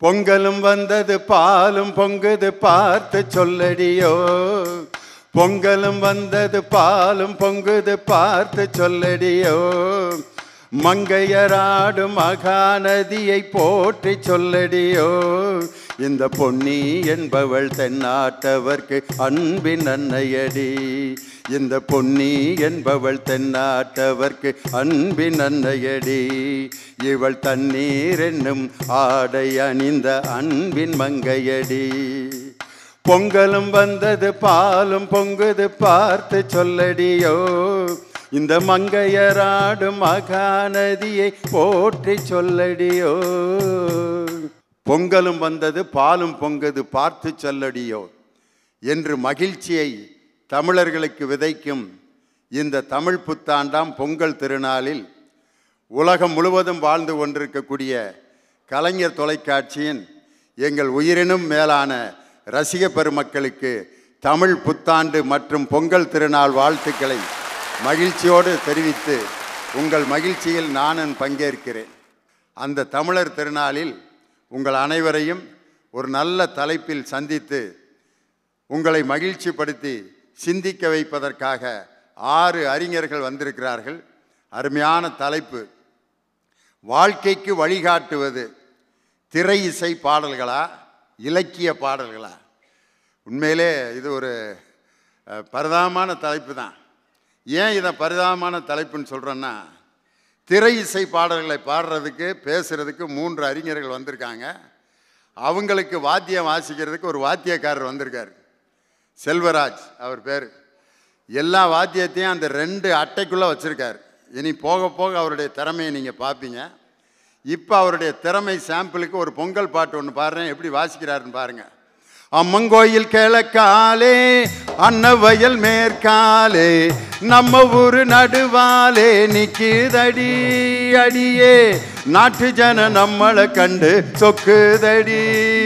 பொங்கலும் வந்தது பாலும் பொங்குது பார்த்து சொல்லடியோ பொங்கலும் வந்தது பாலும் பொங்குது பார்த்து சொல்லடியோ மங்கையராடும் மகாநதியை போற்றி சொல்லடியோ இந்த பொன்னி என்பவள் தென்னாட்டவர்க்கு அன்பின் அன்னையடி இந்த பொன்னி என்பவள் தென்னாட்டவர்க்கு அன்பின் அன்னையடி இவள் தண்ணீர் என்னும் ஆடை அணிந்த அன்பின் மங்கையடி பொங்கலும் வந்தது பாலும் பொங்குது பார்த்து சொல்லடியோ இந்த மங்கையராடும் மகாநதியை போற்றி சொல்லடியோ பொங்கலும் வந்தது பாலும் பொங்குது பார்த்து சொல்லடியோ என்று மகிழ்ச்சியை தமிழர்களுக்கு விதைக்கும் இந்த தமிழ் புத்தாண்டாம் பொங்கல் திருநாளில் உலகம் முழுவதும் வாழ்ந்து கொண்டிருக்கக்கூடிய கலைஞர் தொலைக்காட்சியின் எங்கள் உயிரினும் மேலான ரசிக பெருமக்களுக்கு தமிழ் புத்தாண்டு மற்றும் பொங்கல் திருநாள் வாழ்த்துக்களை மகிழ்ச்சியோடு தெரிவித்து உங்கள் மகிழ்ச்சியில் நானும் பங்கேற்கிறேன் அந்த தமிழர் திருநாளில் உங்கள் அனைவரையும் ஒரு நல்ல தலைப்பில் சந்தித்து உங்களை மகிழ்ச்சிப்படுத்தி சிந்திக்க வைப்பதற்காக ஆறு அறிஞர்கள் வந்திருக்கிறார்கள் அருமையான தலைப்பு வாழ்க்கைக்கு வழிகாட்டுவது திரை இசை பாடல்களா இலக்கிய பாடல்களா உண்மையிலே இது ஒரு அஹ், பரிதாபமான தலைப்பு தான் ஏன் இதை பரிதாபமான தலைப்புன்னு சொல்கிறேன்னா திரை இசை பாடல்களை பாடுறதுக்கு பேசுகிறதுக்கு மூன்று அறிஞர்கள் வந்திருக்காங்க அவங்களுக்கு வாத்தியம் வாசிக்கிறதுக்கு ஒரு வாத்தியக்காரர் வந்திருக்கார் செல்வராஜ் அவர் பேர் எல்லா வாத்தியத்தையும் அந்த ரெண்டு அட்டைக்குள்ளே வச்சுருக்கார் இனி போக போக அவருடைய திறமையை நீங்கள் பார்ப்பீங்க இப்போ அவருடைய திறமை சாம்பிளுக்கு ஒரு பொங்கல் பாட்டு ஒன்று பாடுறேன் எப்படி வாசிக்கிறாருன்னு பாருங்க அம்மங்கோயில் கிழக்காலே அன்னவயல் மேற்காலே நம்ம ஊரு நடுவாலே நிக்குதடி அடியே நாட்டு ஜன நம்மளை கண்டு சொக்குதடி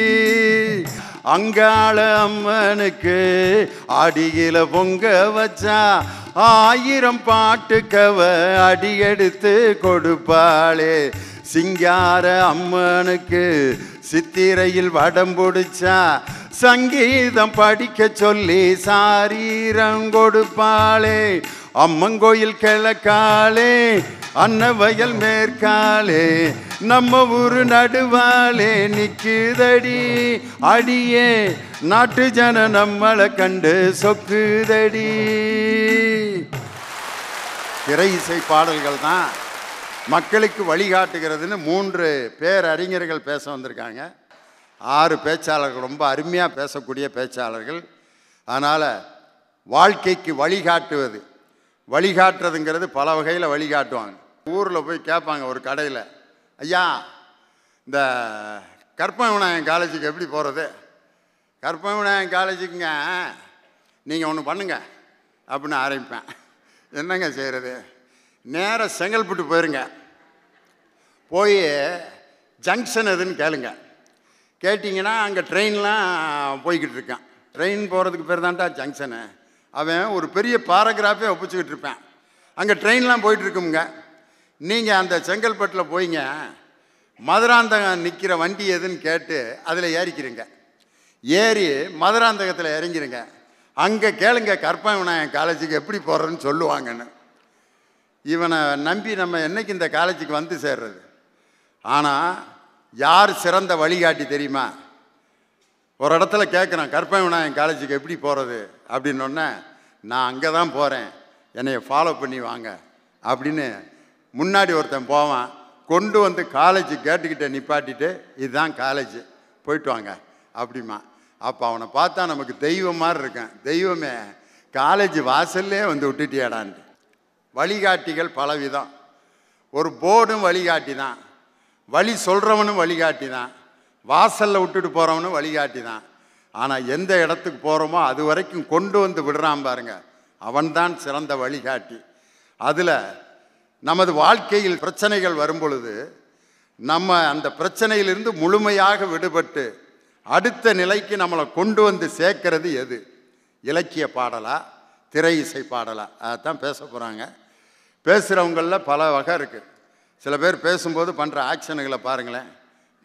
அங்காள அம்மனுக்கு அடியில பொங்க வச்சா ஆயிரம் பாட்டுக்கவ அடி எடுத்து கொடுப்பாளே சிங்கார அம்மனுக்கு சித்திரையில் வடம் பிடிச்சா சங்கீதம் படிக்க சொல்லி சாரீரம் கொடுப்பாளே அம்மங்கோயில் கிழக்காலே அன்னவயல் மேற்காலே நம்ம ஊரு நடுவாலே நிக்குதடி அடியே நாட்டு ஜன நம்மளை கண்டு சொக்குதடி திரை இசை பாடல்கள் தான் மக்களுக்கு வழிகாட்டுகிறதுன்னு மூன்று பேரறிஞர்கள் பேச வந்திருக்காங்க ஆறு பேச்சாளர்கள் ரொம்ப அருமையாக பேசக்கூடிய பேச்சாளர்கள் அதனால் வாழ்க்கைக்கு வழிகாட்டுவது வழிகாட்டுறதுங்கிறது பல வகையில் வழிகாட்டுவாங்க ஊரில் போய் கேட்பாங்க ஒரு கடையில் ஐயா இந்த கற்பக விநாயகன் காலேஜுக்கு எப்படி போகிறது கற்பக விநாயகன் காலேஜுக்குங்க நீங்கள் ஒன்று பண்ணுங்க அப்படின்னு ஆரம்பிப்பேன் என்னங்க செய்கிறது நேராக செங்கல்பட்டு போயிருங்க போய் ஜங்ஷன் எதுன்னு கேளுங்க கேட்டிங்கன்னா அங்கே ட்ரெயின்லாம் போய்கிட்டு இருக்கான் ட்ரெயின் போகிறதுக்கு பேர் தான்டா ஜங்ஷனு அவன் ஒரு பெரிய பாராகிராஃபே ஒப்பிச்சுக்கிட்டு இருப்பேன் அங்கே ட்ரெயின்லாம் போயிட்டு இருக்குங்க நீங்கள் அந்த செங்கல்பட்டில் போய்ங்க மதுராந்தகம் நிற்கிற வண்டி எதுன்னு கேட்டு அதில் ஏறிக்கிறீங்க ஏறி மதுராந்தகத்தில் இறங்கிருங்க அங்கே கேளுங்க கற்பக விநாயகன் காலேஜுக்கு எப்படி போகிறதுன்னு சொல்லுவாங்கன்னு இவனை நம்பி நம்ம என்னைக்கு இந்த காலேஜுக்கு வந்து சேர்றது ஆனால் யார் சிறந்த வழிகாட்டி தெரியுமா ஒரு இடத்துல கேட்குறேன் கற்பக விநாயகன் காலேஜுக்கு எப்படி போகிறது அப்படின்னொன்னே நான் அங்கே தான் போகிறேன் என்னைய ஃபாலோ பண்ணி வாங்க அப்படின்னு முன்னாடி ஒருத்தன் போவான் கொண்டு வந்து காலேஜ் கேட்டுக்கிட்ட நிப்பாட்டிட்டு இதுதான் காலேஜ் போயிட்டு வாங்க அப்படிமா அப்போ அவனை பார்த்தா நமக்கு தெய்வம் மாதிரி இருக்கேன் தெய்வமே காலேஜ் வாசல்லே வந்து விட்டுட்டியாடான்ட்டு வழிகாட்டிகள் பலவிதம் ஒரு போர்டும் வழிகாட்டி தான் வழி சொல்கிறவனும் வழிகாட்டி தான் வாசலில் விட்டுட்டு போகிறவனும் வழிகாட்டி தான் ஆனால் எந்த இடத்துக்கு போகிறோமோ அது வரைக்கும் கொண்டு வந்து விடுறான் பாருங்க அவன்தான் சிறந்த வழிகாட்டி அதில் நமது வாழ்க்கையில் பிரச்சனைகள் வரும் பொழுது நம்ம அந்த பிரச்சனையிலிருந்து முழுமையாக விடுபட்டு அடுத்த நிலைக்கு நம்மளை கொண்டு வந்து சேர்க்கிறது எது இலக்கிய பாடலா திரை இசை பாடலா அதான் பேச போகிறாங்க பேசுகிறவங்களில் பல வகை இருக்குது சில பேர் பேசும்போது பண்ணுற ஆக்ஷனுகளை பாருங்களேன்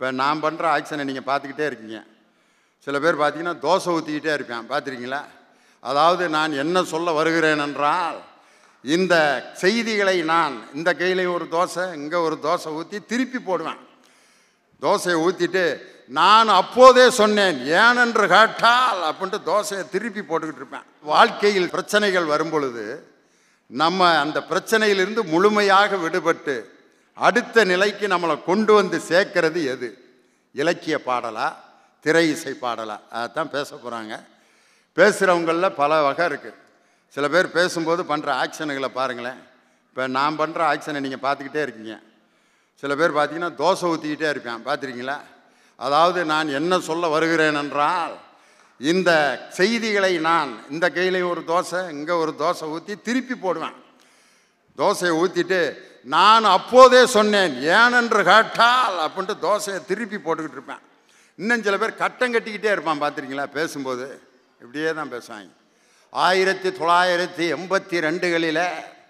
இப்போ நான் பண்ணுற ஆக்ஷனை நீங்கள் பார்த்துக்கிட்டே இருக்கீங்க சில பேர் பார்த்தீங்கன்னா தோசை ஊற்றிக்கிட்டே இருப்பேன் பார்த்துருக்கீங்களா அதாவது நான் என்ன சொல்ல வருகிறேன் என்றால் இந்த செய்திகளை நான் இந்த கையில ஒரு தோசை இங்கே ஒரு தோசை ஊற்றி திருப்பி போடுவேன் தோசையை ஊற்றிட்டு நான் அப்போதே சொன்னேன் ஏனென்று கேட்டால் அப்படின்ட்டு தோசையை திருப்பி போட்டுக்கிட்டு இருப்பேன் வாழ்க்கையில் பிரச்சனைகள் வரும் பொழுது நம்ம அந்த பிரச்சனையிலிருந்து முழுமையாக விடுபட்டு அடுத்த நிலைக்கு நம்மளை கொண்டு வந்து சேர்க்கறது எது இலக்கிய பாடலா திரை இசை பாடலா அதைத்தான் பேச போகிறாங்க பேசுகிறவங்களில் பல வகை இருக்குது சில பேர் பேசும்போது பண்ணுற ஆக்ஷனுகளை பாருங்களேன் இப்போ நான் பண்ணுற ஆக்ஷனை நீங்கள் பார்த்துக்கிட்டே இருக்கீங்க சில பேர் பார்த்தீங்கன்னா தோசை ஊற்றிக்கிட்டே இருப்பேன் பார்த்துருக்கீங்களா அதாவது நான் என்ன சொல்ல வருகிறேன் என்றால் இந்த செய்திகளை நான் இந்த கையில ஒரு தோசை இங்கே ஒரு தோசை ஊற்றி திருப்பி போடுவேன் தோசையை ஊற்றிட்டு நான் அப்போதே சொன்னேன் ஏனென்று கேட்டால் அப்படின்ட்டு தோசையை திருப்பி போட்டுக்கிட்டு இருப்பேன் இன்னும் சில பேர் கட்டம் கட்டிக்கிட்டே இருப்பான் பார்த்துருக்கீங்களா பேசும்போது இப்படியே தான் பேசுவாங்க ஆயிரத்தி தொள்ளாயிரத்தி எண்பத்தி ரெண்டுகளில்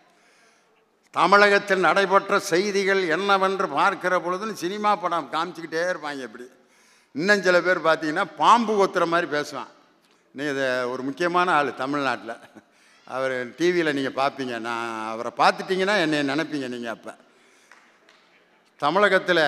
தமிழகத்தில் நடைபெற்ற செய்திகள் என்னவென்று பார்க்கிற பொழுதுன்னு சினிமா படம் காமிச்சிக்கிட்டே இருப்பாங்க இப்படி இன்னும் சில பேர் பார்த்தீங்கன்னா பாம்பு கொத்துற மாதிரி பேசுவான் நீ இது ஒரு முக்கியமான ஆள் தமிழ்நாட்டில் அவர் டிவியில் நீங்கள் பார்ப்பீங்க நான் அவரை பார்த்துட்டிங்கன்னா என்னை நினைப்பீங்க நீங்கள் அப்போ தமிழகத்தில்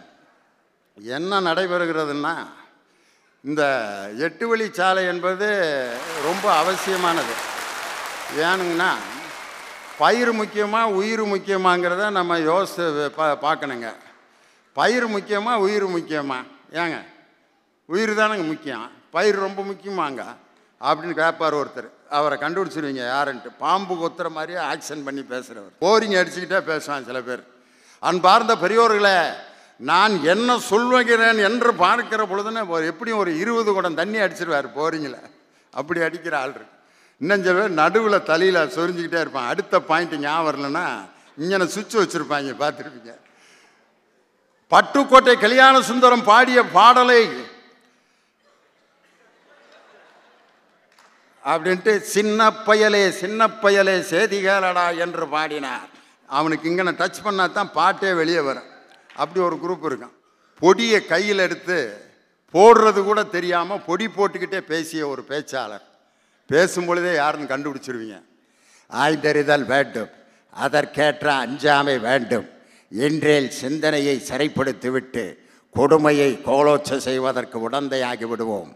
என்ன நடைபெறுகிறதுன்னா இந்த எட்டு வழிச்சாலை என்பது ரொம்ப அவசியமானது ஏனுங்கன்னா பயிர் முக்கியமாக உயிர் முக்கியமாங்கிறத நம்ம யோசித்து பா பார்க்கணுங்க பயிர் முக்கியமாக உயிர் முக்கியமா ஏங்க உயிர் தானங்க முக்கியம் பயிர் ரொம்ப முக்கியமாங்க அப்படின்னு கேட்பார் ஒருத்தர் அவரை கண்டுபிடிச்சிருவீங்க யாருன்ட்டு பாம்பு கொத்துற மாதிரியே ஆக்ஷன் பண்ணி பேசுகிறவர் போரிங் அடிச்சுக்கிட்டே பேசுவான் சில பேர் அன்பார்ந்த பெரியோர்களே நான் என்ன சொல்லுகிறேன் என்று பார்க்கிற பொழுதுன்னு ஒரு எப்படியும் ஒரு இருபது குடம் தண்ணி அடிச்சிருவார் போரிங்கில் அப்படி அடிக்கிற ஆள் இருக்கு இன்னும் சில பேர் நடுவில் தலையில் சொரிஞ்சுக்கிட்டே இருப்பான் அடுத்த பாயிண்ட் ஞாபகம் வரலன்னா இங்கே சுவிட்ச் வச்சுருப்பாங்க பார்த்துருப்பீங்க பட்டுக்கோட்டை கல்யாண சுந்தரம் பாடிய பாடலை அப்படின்ட்டு சின்ன பயலே சின்ன பயலே சேதிகாலடா என்று பாடினார் அவனுக்கு இங்கே டச் பண்ணால் தான் பாட்டே வெளியே வரும் அப்படி ஒரு குரூப் இருக்கான் பொடியை கையில் எடுத்து போடுறது கூட தெரியாமல் பொடி போட்டுக்கிட்டே பேசிய ஒரு பேச்சாளர் பேசும் பொழுதே யாருன்னு கண்டுபிடிச்சிருவீங்க ஆய்ந்தறிதல் வேண்டும் அதற்கேற்ற அஞ்சாமை வேண்டும் என்றேல் சிந்தனையை சிறைப்படுத்திவிட்டு கொடுமையை கோலோச்ச செய்வதற்கு உடந்தையாகி விடுவோம்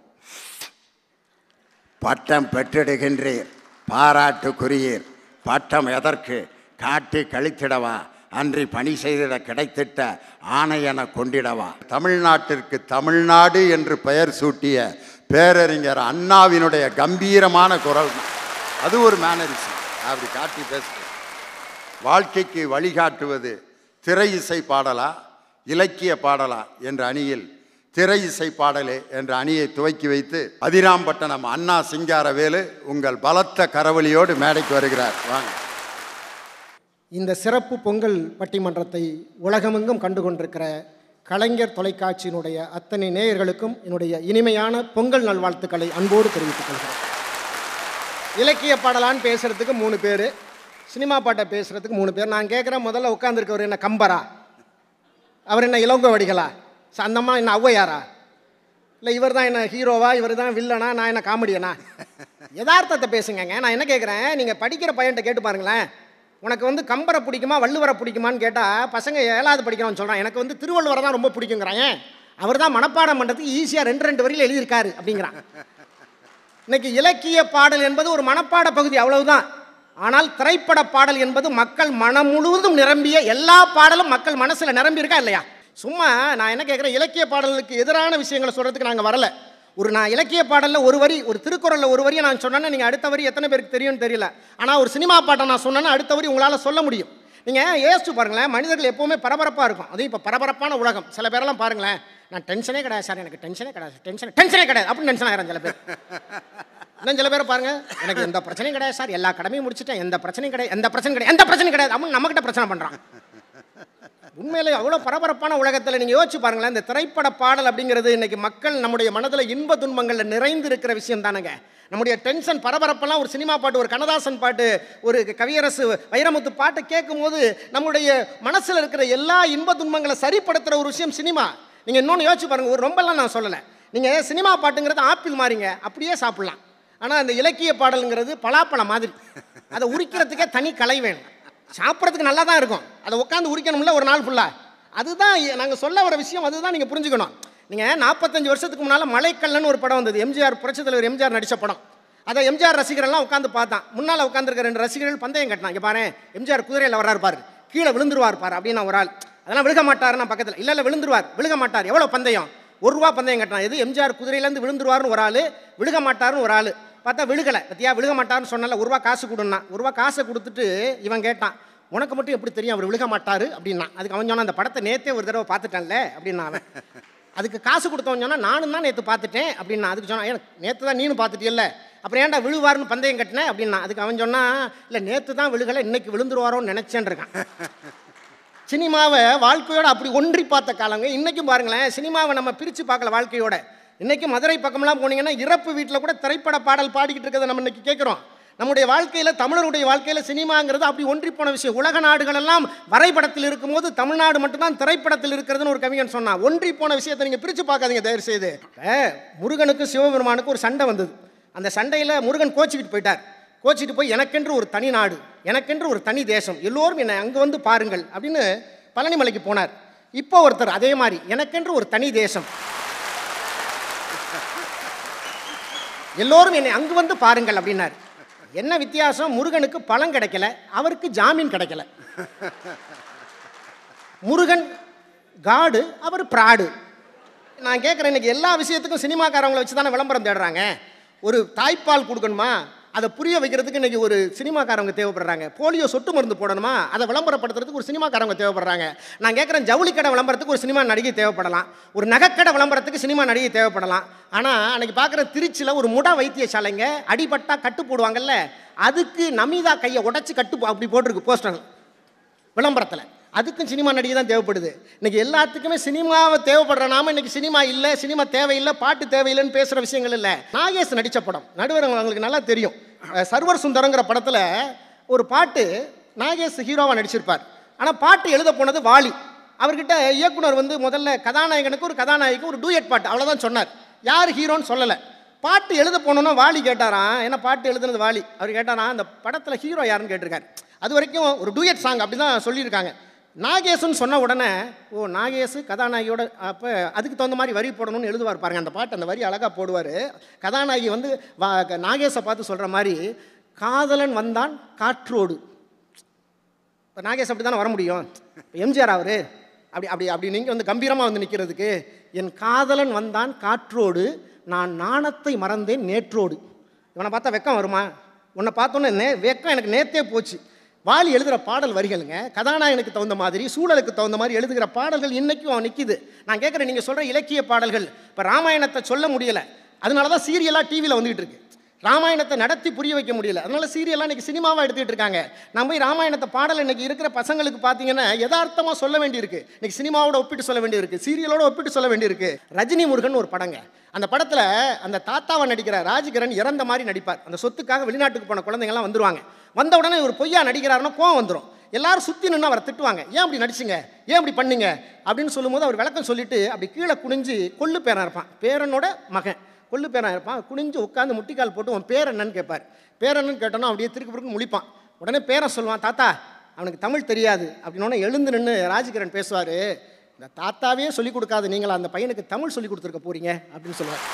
பட்டம் பெற்றிடுகின்றீர் பாராட்டுக்குரியீர் பட்டம் எதற்கு காட்டி கழித்திடவா அன்றி பணி செய்திட கிடைத்திட்ட ஆணையென கொண்டிடவா தமிழ்நாட்டிற்கு தமிழ்நாடு என்று பெயர் சூட்டிய பேரறிஞர் அண்ணாவினுடைய கம்பீரமான குரல் தான். அது ஒரு மேனரிசம் அப்படி காட்டி பேசுறது வாழ்க்கைக்கு வழிகாட்டுவது திரை இசை பாடலா இலக்கிய பாடலா என்ற அணியில் திரை இசை பாடலே என்ற அணியை துவக்கி வைத்து அதிராம்பட்டணம் அண்ணா சிங்காரவேலு உங்கள் பலத்த கரவொலியோடு மேடைக்கு வருகிறார் வாங்க இந்த சிறப்பு பொங்கல் பட்டிமன்றத்தை உலகமெங்கும் கண்டு கொண்டிருக்கிற கலைஞர் தொலைக்காட்சியினுடைய அத்தனை நேயர்களுக்கும் என்னுடைய இனிமையான பொங்கல் நல்வாழ்த்துக்களை அன்போடு தெரிவித்துக் கொள்கிறேன் இலக்கிய பாடலான்னு பேசுகிறதுக்கு மூணு பேர் சினிமா பாட்டை பேசுகிறதுக்கு மூணு பேர் நான் கேட்குறேன் முதல்ல உட்காந்துருக்கவர் என்ன கம்பரா அவர் என்ன இளங்கோ வடிகளா ச- அந்த அம்மா என்ன ஔவையாரா இல்லை இவர் தான் என்ன ஹீரோவா இவர் தான் வில்லனா நான் என்ன காமெடியனா யதார்த்தத்தை பேசுங்கங்க நான் என்ன கேட்குறேன் நீங்கள் படிக்கிற பையன்கிட்ட கேட்டு பாருங்களேன் உனக்கு வந்து கம்பரை பிடிக்குமா வள்ளுவரை பிடிக்குமான்னு கேட்டால் பசங்க ஏழாவது படிக்கிறவன் சொல்கிறான் எனக்கு வந்து திருவள்ளுவரை தான் ரொம்ப பிடிக்குங்கிறான் ஏன் அவர் தான் மனப்பாடம் பண்ணுறதுக்கு ஈஸியாக ரெண்டு ரெண்டு வரியில் எழுதியிருக்காரு அப்படிங்கிறான் இன்னைக்கு இலக்கிய பாடல் என்பது ஒரு மனப்பாட பகுதி அவ்வளவுதான் ஆனால் திரைப்பட பாடல் என்பது மக்கள் மனம் முழுவதும் நிரம்பிய எல்லா பாடலும் மக்கள் மனசில் நிரம்பி இருக்கா இல்லையா சும்மா நான் என்ன கேட்குறேன் இலக்கிய பாடலுக்கு எதிரான விஷயங்களை சொல்கிறதுக்கு நாங்கள் வரல ஒரு நான் இலக்கிய பாடலில் ஒரு வரி ஒரு திருக்குறளில் ஒரு வரியை நான் சொன்னேன்னா நீங்கள் அடுத்த வரி எத்தனை பேருக்கு தெரியும்னு தெரியல ஆனால் ஒரு சினிமா பாட்டை நான் சொன்னேன்னா அடுத்த வரி உங்களால் சொல்ல முடியும் நீங்கள் யோசிச்சு பாருங்களேன் மனிதர்கள் எப்போவுமே பரபரப்பாக இருக்கும் அதுவும் இப்போ பரபரப்பான உலகம் சில பேரெல்லாம் பாருங்களேன் நான் டென்ஷனே கிடையாது சார் எனக்கு டென்ஷனே கிடையாது டென்ஷன் டென்ஷனே கிடையாது அப்படின்னு டென்ஷன் ஆகிறேன் சில பேர் இன்னும் சில பேர் பாருங்க எனக்கு எந்த பிரச்சனையும் கிடையாது சார் எல்லா கடமையும் முடிச்சிட்டேன் எந்த பிரச்சனையும் கிடையாது எந்த பிரச்சனையும் கிடையாது எந்த பிரச்சனையும் கிடையாது அப்படின்னு நம்மகிட்ட பிரச்சனை பண்ணுறான் உண்மையிலே அவ்வளோ பரபரப்பான உலகத்தில் நீங்கள் யோசிச்சு பாருங்களேன் இந்த திரைப்பட பாடல் அப்படிங்கிறது இன்னைக்கு மக்கள் நம்முடைய மனதில் இன்ப துன்பங்களில் நிறைந்து இருக்கிற விஷயம் தானங்க நம்முடைய டென்ஷன் பரபரப்பெல்லாம் ஒரு சினிமா பாட்டு ஒரு கண்ணதாசன் பாட்டு ஒரு கவியரசு வைரமுத்து பாட்டு கேட்கும்போது நம்முடைய மனசில் இருக்கிற எல்லா இன்ப துன்பங்களை சரிப்படுத்துகிற ஒரு விஷயம் சினிமா நீங்கள் இன்னொன்று யோசிச்சு பாருங்கள் ஒரு ரொம்பலாம் நான் சொல்லலை நீங்கள் சினிமா பாட்டுங்கிறது ஆப்பிள் மாதிரிங்க அப்படியே சாப்பிட்லாம் ஆனால் அந்த இலக்கிய பாடலுங்கிறது பலாப்பழம் மாதிரி அதை உரிக்கிறதுக்கே தனி கலை வேணும் சாப்பிட்றதுக்கு நல்லா தான் இருக்கும் அதை உட்காந்து உரிக்கணும்ல ஒரு நாள் ஃபுல்லாக அதுதான் நாங்கள் சொல்ல வர விஷயம் அதுதான் நீங்கள் புரிஞ்சுக்கணும் நீங்கள் நாற்பத்தஞ்சு வருஷத்துக்கு முன்னால் மலைக்கல்லன்னு ஒரு படம் வந்தது எம்ஜிஆர் புரட்சித் தலைவர் எம்ஜிஆர் நடித்த படம் அதை எம்ஜிஆர் ரசிகரெல்லாம் உட்காந்து பார்த்தான் முன்னால் உட்காந்துருக்க ரெண்டு ரசிகர்கள் பந்தயம் கட்டினான் இங்கே பாரு எம்ஜிஆர் குதிரையில் வர்றாரு பாரு கீழே விழுந்துருவார் பாரு அப்படின்னு நான் ஒரு ஆள் அதெல்லாம் விழுக மாட்டார் நான் பக்கத்தில் இல்லை இல்லை விழுந்துருவார் விழுக மாட்டார் எவ்வளோ பந்தயம் ஒரு ரூபா பந்தயம் கட்டினான் எது எம்ஜிஆர் குதிரையிலேருந்து விழுந்துருவார்னு ஒரு ஆள் விழுக மாட்டார்னு ஒரு ஆள் பார்த்தா விழுகலை பத்தியா விழுக மாட்டார்னு சொன்னால ஒரு ரூபா காசு கொடுன்னா ஒரு ரூபா காசை கொடுத்துட்டு இவன் கேட்டான் உனக்கு மட்டும் எப்படி தெரியும் அவர் விழுக மாட்டார் அப்படின்னா அதுக்கு அவன் சொன்னான் அந்த படத்தை நேத்தே ஒரு தடவை பார்த்துட்டான்ல அப்படின்னா அவன் அதுக்கு காசு கொடுத்தவன் சொன்னா நானும் தான் நேற்று பார்த்துட்டேன் அப்படின்னா அதுக்கு சொன்னான் ஏன் நேற்று தான் நீனும் பார்த்துட்டியல்ல அப்புறம் ஏன்டா விழுவார்னு பந்தயம் கட்டினேன் அப்படின்னா அதுக்கு அவன் சொன்னான் இல்லை நேற்று தான் விழுகலை இன்னைக்கு விழுந்துருவாரோன்னு நினச்சேன் இருக்கான் சினிமாவை வாழ்க்கையோட அப்படி ஒன்றி பார்த்த காலங்க இன்றைக்கும் பாருங்களேன் சினிமாவை நம்ம பிரித்து பார்க்கல வாழ்க்கையோட இன்றைக்கி மதுரை பக்கம்லாம் போனீங்கன்னா இறப்பு வீட்டில் கூட திரைப்பட பாடல் பாடிக்கிட்டு இருக்கிறத நம்ம இன்னைக்கு கேட்குறோம் நம்முடைய வாழ்க்கையில் தமிழருடைய வாழ்க்கையில் சினிமாங்கிறது அப்படி ஒன்றி போன விஷயம் உலக நாடுகளெல்லாம் வரைபடத்தில் இருக்கும்போது தமிழ்நாடு மட்டும்தான் திரைப்படத்தில் இருக்கிறதுன்னு ஒரு கவிஞன் சொன்னான் ஒன்றி போன விஷயத்தை நீங்கள் பிரித்து பார்க்காதீங்க தயவு செய்து இப்ப முருகனுக்கு சிவபெருமானுக்கு ஒரு சண்டை வந்தது அந்த சண்டையில் முருகன் கோச்சிக்கிட்டு போயிட்டார் கோச்சிட்டு போய் எனக்கென்று ஒரு தனி நாடு எனக்கென்று ஒரு தனி தேசம் எல்லோரும் என்னை அங்கே வந்து பாருங்கள் அப்படின்னு பழனிமலைக்கு போனார் இப்போ ஒருத்தர் அதே மாதிரி எனக்கென்று ஒரு தனி தேசம் எல்லோரும் என்னை அங்கு வந்து பாருங்கள் அப்படின்னார் என்ன வித்தியாசம் முருகனுக்கு பழம் கிடைக்கல அவருக்கு ஜாமீன் கிடைக்கல முருகன் காடு அவர் பிராடு நான் கேட்குறேன் இன்னைக்கு எல்லா விஷயத்துக்கும் சினிமாக்காரவங்களை வச்சு தானே விளம்பரம் தேடுறாங்க ஒரு தாய்ப்பால் கொடுக்கணுமா அதை புரிய வைக்கிறதுக்கு இன்னைக்கு ஒரு சினிமாக்காரவங்க தேவைப்படுறாங்க போலியோ சொட்டு மருந்து போடணுமா அதை விளம்பரப்படுத்துறதுக்கு ஒரு சினிமாக்காரவங்க தேவைப்படுறாங்க நான் கேட்குறேன் ஜவுளி கடை விளம்பரத்துக்கு ஒரு சினிமா நடிகை தேவைப்படலாம் ஒரு நகைக்கடை விளம்பரத்துக்கு சினிமா நடிகை தேவைப்படலாம் ஆனால் அன்னைக்கு பார்க்குற திருச்சியில் ஒரு முடா வைத்தியசாலைங்க அடிபட்டா கட்டு போடுவாங்கல்ல அதுக்கு நமிதா கையை உடைச்சி கட்டு போ- அப்படி போட்டிருக்கு போஸ்டர் விளம்பரத்தில் அதுக்கும் சினிமா நடிகை தான் தேவைப்படுது இன்னைக்கு எல்லாத்துக்குமே சினிமாவை தேவைப்படுற நாம இன்னைக்கு சினிமா இல்லை சினிமா தேவையில்லை பாட்டு தேவையில்லைன்னு பேசுகிற விஷயங்கள் இல்லை நாகேஷ் நடித்த படம் நடுவர் அவங்களுக்கு நல்லா தெரியும் அஹ் சர்வர் சுந்தரங்கிற படத்தில் ஒரு பாட்டு நாகேஷ் ஹீரோவாக நடிச்சிருப்பார் ஆனால் பாட்டு எழுத போனது வாலி அவர்கிட்ட இயக்குனர் வந்து முதல்ல கதாநாயகனுக்கு ஒரு கதாநாயகிக்கு ஒரு டூயட் பாட்டு அவ்வளோதான் சொன்னார் யார் ஹீரோன்னு சொல்லலை பாட்டு எழுத போனோன்னா வாலி கேட்டாராம் என்ன பாட்டு எழுதுனது வாலி அவர் கேட்டாராம் அந்த படத்தில் ஹீரோ யாருன்னு கேட்டிருக்காரு அது வரைக்கும் ஒரு டூயட் சாங் அப்படி தான் சொல்லியிருக்காங்க நாகேஷுன்னு சொன்ன உடனே ஓ நாகேஷ் கதாநாயகியோட அப்போ அதுக்கு தகுந்த மாதிரி வரி போடணும்னு எழுதுவார் பாருங்க அந்த பாட்டு அந்த வரி அழகாக போடுவார் கதாநாயகி வந்து வா நாகேஷை பார்த்து சொல்கிற மாதிரி காதலன் வந்தான் காற்றோடு இப்போ நாகேஷ் அப்படி தானே வர முடியும் எம்ஜிஆர் அவரு அப்படி அப்படி அப்படி நீங்கள் வந்து கம்பீரமாக வந்து நிற்கிறதுக்கு என் காதலன் வந்தான் காற்றோடு நான் நாணத்தை மறந்தேன் நேற்றோடு இவனை பார்த்தா வெக்கம் வருமா உன்னை பார்த்தோன்னே நே வெக்கம் எனக்கு நேத்தே போச்சு வாலி எழுதுகிற பாடல் வரிகளுங்க கதாநாயகனுக்கு தகுந்த மாதிரி சூழலுக்கு தகுந்த மாதிரி எழுதுகிற பாடல்கள் இன்னைக்கும் அவன் நிற்கிது நான் கேட்குறேன் நீங்கள் சொல்கிற இலக்கிய பாடல்கள் இப்போ ராமாயணத்தை சொல்ல முடியலை அதனால தான் சீரியலாக டிவியில் வந்துகிட்டு இருக்கு ராமாயணத்தை நடத்தி புரிய வைக்க முடியல அதனால சீரியல்லாம் இன்னைக்கு சினிமாவாக எடுத்துக்கிட்டு இருக்காங்க நான் போய் ராமாயணத்தை பாடல் இன்னைக்கு இருக்கிற பசங்களுக்கு பார்த்தீங்கன்னா யதார்த்தமாக சொல்ல வேண்டியிருக்கு இன்னைக்கு சினிமாவோட ஒப்பிட்டு சொல்ல வேண்டியிருக்கு சீரியலோட ஒப்பிட்டு சொல்ல வேண்டியிருக்கு ரஜினி முருகன் ஒரு படங்க அந்த படத்தில் அந்த தாத்தாவை நடிக்கிற ராஜகிரண் இறந்த மாதிரி நடிப்பார் அந்த சொத்துக்காக வெளிநாட்டுக்கு போன குழந்தைங்கலாம் வந்துருவாங்க வந்த உடனே ஒரு பொய்யா நடிக்கிறாருன்னா கோவம் வந்துடும் எல்லாரும் சுற்றி நின்று அவரை திட்டுவாங்க ஏன் அப்படி நடிச்சிங்க ஏன் அப்படி பண்ணீங்க அப்படின்னு சொல்லும்போது அவர் விளக்கம் சொல்லிட்டு அப்படி கீழே குனிஞ்சு கொள்ளு பேரன் இருப்பான் பேரனோட மகன் கொள்ளு பேரன் இருப்பான் குனிஞ்சு உட்காந்து முட்டிக்கால் போட்டு உன் பேர் என்னன்னு கேட்பார் பேர் என்னன்னு கேட்டோன்னா அப்படியே திருக்கு பிறகு முழிப்பான் உடனே பேரன் சொல்லுவான் தாத்தா அவனுக்கு தமிழ் தெரியாது அப்படின்னோடனே எழுந்து நின்று ராஜகிரண் பேசுவார் இந்த தாத்தாவே சொல்லிக் கொடுக்காத நீங்களா அந்த பையனுக்கு தமிழ் சொல்லி கொடுத்துருக்க போறீங்க அப்படின்னு சொல்லுவார்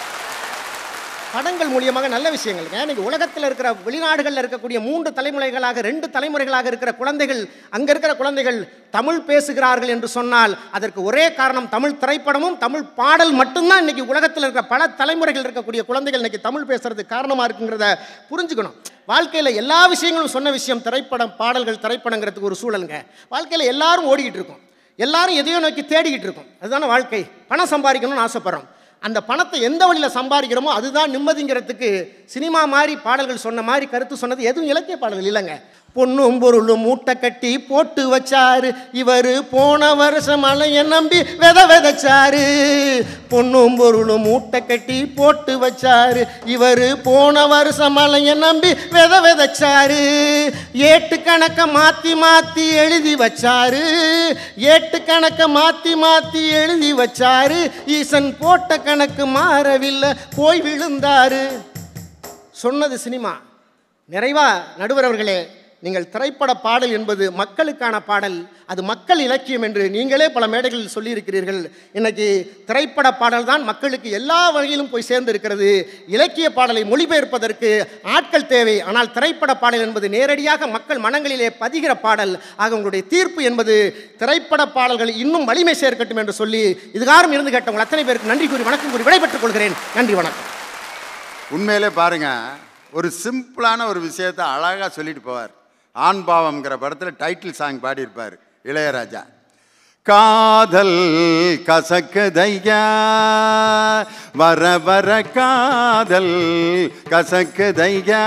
படங்கள் மூலியமாக நல்ல விஷயங்கள்ங்க இன்னைக்கு உலகத்தில் இருக்கிற வெளிநாடுகளில் இருக்கக்கூடிய மூன்று தலைமுறைகளாக ரெண்டு தலைமுறைகளாக இருக்கிற குழந்தைகள் அங்கே இருக்கிற குழந்தைகள் தமிழ் பேசுகிறார்கள் என்று சொன்னால் அதற்கு ஒரே காரணம் தமிழ் திரைப்படமும் தமிழ் பாடல் மட்டும்தான் இன்னைக்கு உலகத்தில் இருக்கிற பல தலைமுறைகள் இருக்கக்கூடிய குழந்தைகள் இன்னைக்கு தமிழ் பேசுறதுக்கு காரணமாக இருக்குங்கிறத புரிஞ்சுக்கணும் வாழ்க்கையில் எல்லா விஷயங்களும் சொன்ன விஷயம் திரைப்படம் பாடல்கள் திரைப்படங்கிறதுக்கு ஒரு சூழலுங்க வாழ்க்கையில் எல்லாரும் ஓடிக்கிட்டு இருக்கோம் எல்லாரும் எதையோ நோக்கி தேடிக்கிட்டு இருக்கோம் அதுதானே வாழ்க்கை பணம் சம்பாதிக்கணும்னு ஆசைப்படுறோம் அந்த பணத்தை எந்த வழியில் சம்பாதிக்கிறோமோ அதுதான் நிம்மதிங்கிறதுக்கு சினிமா மாதிரி பாடல்கள் சொன்ன மாதிரி கருத்து சொன்னது எதுவும் இலக்கிய பாடல்கள் இல்லைங்க பொண்ணும் பொருளும் மூட்டை கட்டி போட்டு வச்சாரு இவர் போன வருஷம் மழைய நம்பி வித விதைச்சாரு பொண்ணும் பொருளும் மூட்டை கட்டி போட்டு வச்சாரு இவர் போன வருஷம் மழைய நம்பி வித விதைச்சாரு ஏட்டு கணக்க மாத்தி மாத்தி எழுதி வச்சாரு ஏட்டு கணக்க மாத்தி மாத்தி எழுதி வச்சாரு ஈசன் போட்ட கணக்கு மாறவில்லை போய் விழுந்தாரு சொன்னது சினிமா நிறைவா நடுவர் அவர்களே நீங்கள் திரைப்பட பாடல் என்பது மக்களுக்கான பாடல் அது மக்கள் இலக்கியம் என்று நீங்களே பல மேடைகளில் சொல்லியிருக்கிறீர்கள் இன்னைக்கு திரைப்பட பாடல் தான் மக்களுக்கு எல்லா வகையிலும் போய் சேர்ந்திருக்கிறது இலக்கிய பாடலை மொழிபெயர்ப்பதற்கு ஆட்கள் தேவை ஆனால் திரைப்பட பாடல் என்பது நேரடியாக மக்கள் மனங்களிலே பதிகிற பாடல் ஆக உங்களுடைய தீர்ப்பு என்பது திரைப்பட பாடல்கள் இன்னும் வலிமை சேர்க்கட்டும் என்று சொல்லி இதுகாரம் இருந்து கேட்டவங்க அத்தனை பேருக்கு நன்றி கூறி வணக்கம் கூறி விடைபெற்றுக் கொள்கிறேன் நன்றி வணக்கம் உண்மையிலே பாருங்க ஒரு சிம்பிளான ஒரு விஷயத்தை அழகாக சொல்லிட்டு போவார் ஆண் பாவம்ங்கிற படத்தில் டைட்டில் சாங் பாடியிருப்பார் இளையராஜா காதல் கசக்குதையா வர வர காதல் கசக்குதையா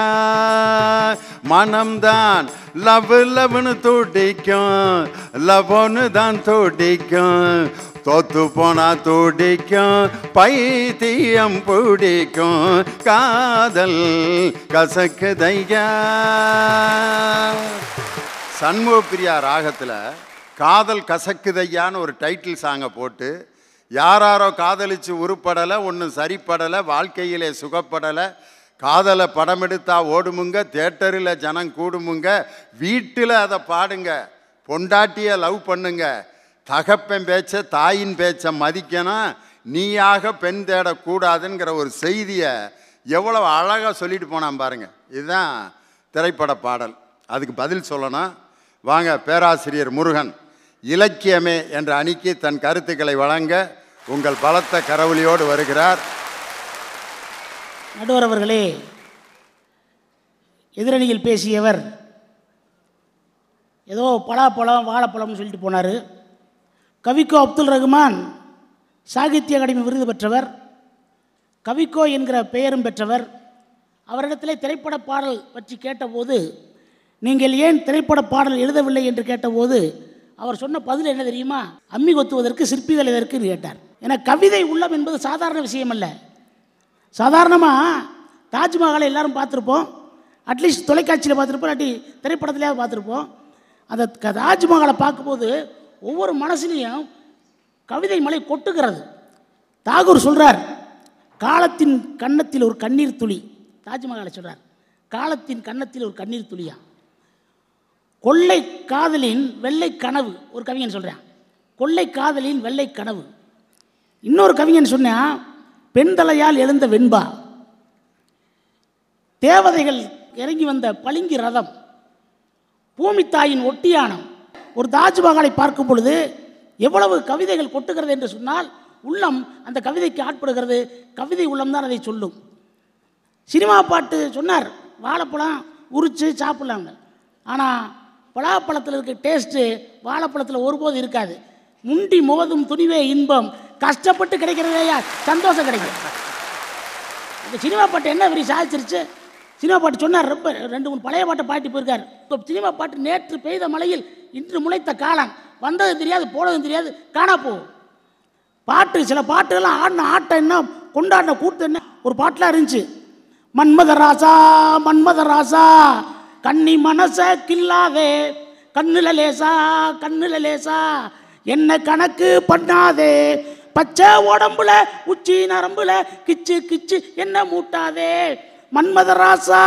மனம்தான் லவ் லவ்னு துடிக்கும் லவ்னு தான் துடிக்கும் தோத்து போனா துடிக்கும் பைத்தியம் பிடிக்கும் காதல் கசக்குதையா சண்முகப்பிரியா ராகத்தில் காதல் கசக்குதையான்னு ஒரு டைட்டில் சாங்கை போட்டு யாராரோ காதலிச்சு உருப்படலை ஒன்றும் சரிப்படலை வாழ்க்கையிலே சுகப்படலை காதலை படம் எடுத்தா ஓடுமுங்க தேட்டரில் ஜனம் கூடுமுங்க வீட்டில் அதை பாடுங்க பொண்டாட்டியை லவ் பண்ணுங்க தகப்பன் பேச்ச தாயின் பேச்சை மதிக்கணும் நீயாக பெண் தேடக்கூடாதுங்கிற ஒரு செய்தியை எவ்வளவு அழகாக சொல்லிட்டு போனான் பாருங்க இதுதான் திரைப்பட பாடல் அதுக்கு பதில் சொல்லணும் வாங்க பேராசிரியர் முருகன் இலக்கியமே என்ற அணிக்கு தன் கருத்துக்களை வழங்க உங்கள் பலத்த கரவொலியோடு வருகிறார் நடுவர் அவர்களே எதிரணியில் பேசியவர் ஏதோ பலாப்பழம் வாழைப்பழம்னு சொல்லிட்டு போனார் கவிக்கோ அப்துல் ரகுமான் சாகித்ய அகாடமி விருது பெற்றவர் கவிக்கோ என்கிற பெயரும் பெற்றவர் அவரிடத்திலே திரைப்பட பாடல் பற்றி கேட்டபோது நீங்கள் ஏன் திரைப்பட பாடல் எழுதவில்லை என்று கேட்டபோது அவர் சொன்ன பதில் என்ன தெரியுமா அம்மி கொத்துவதற்கு சிற்பிகள் எதற்கு கேட்டார் ஏன்னா கவிதை உள்ளம் என்பது சாதாரண விஷயம் அல்ல சாதாரணமாக தாஜ்மஹாலை எல்லாரும் பார்த்துருப்போம் அட்லீஸ்ட் தொலைக்காட்சியில் பார்த்துருப்போம் இல்லாட்டி திரைப்படத்துலையாவது பார்த்துருப்போம் அந்த க- தாஜ்மஹாலை பார்க்கும்போது ஒவ்வொரு மனசுலையும் கவிதை மலை கொட்டுகிறது தாகூர் சொல்றார் காலத்தின் கன்னத்தில் ஒரு கண்ணீர் துளி தாஜ்மஹாலை சொல்றார் காலத்தின் கன்னத்தில் ஒரு கண்ணீர் துளியா கொள்ளை காதலின் வெள்ளை கனவு ஒரு கவிஞன் சொல்றான் கொள்ளை காதலின் வெள்ளை கனவு இன்னொரு கவிஞன் சொன்னா பெண் தலையால் எழுந்த வெண்பா தேவதைகள் இறங்கி வந்த பளிங்கு ரதம் பூமி தாயின் ஒட்டியானம் ஒரு தாஜ்மஹாலை பார்க்கும் பொழுது எவ்வளவு கவிதைகள் கொட்டுகிறது என்று சொன்னால் உள்ளம் அந்த கவிதைக்கு ஆட்படுகிறது கவிதை உள்ளம் தான் அதை சொல்லும் சினிமா பாட்டு சொன்னார் வாழைப்பழம் உரித்து சாப்பிட்லாங்க ஆனால் பலாப்பழத்தில் இருக்க டேஸ்ட்டு வாழைப்பழத்தில் ஒருபோதும் இருக்காது முண்டி மோதும் துணிவே இன்பம் கஷ்டப்பட்டு கிடைக்கிறதேயா சந்தோஷம் கிடைக்கும் இந்த சினிமா பாட்டு என்ன பெரிய சாதிச்சிருச்சு சினிமா பாட்டு சொன்னார் ரொம்ப ரெண்டு மூணு பழைய பாட்டை பாட்டி போயிருக்கார் இப்போ சினிமா பாட்டு நேற்று பெய்த மழையில் இன்று முளைத்த காலம் வந்தது தெரியாது போனதும் தெரியாது காணா போகும் பாட்டு சில பாட்டுகள்லாம் ஆடின ஆட்டம் என்ன கொண்டாடின கூட்டம் என்ன ஒரு பாட்டெலாம் இருந்துச்சு மன்மத ராசா மன்மத ராசா கன்னி மனச கில்லாதே கண்ணுல லேசா கண்ணுல லேசா என்ன கணக்கு பண்ணாதே பச்சை உடம்புல உச்சி நரம்புல கிச்சு கிச்சு என்ன மூட்டாதே மன்மத ராசா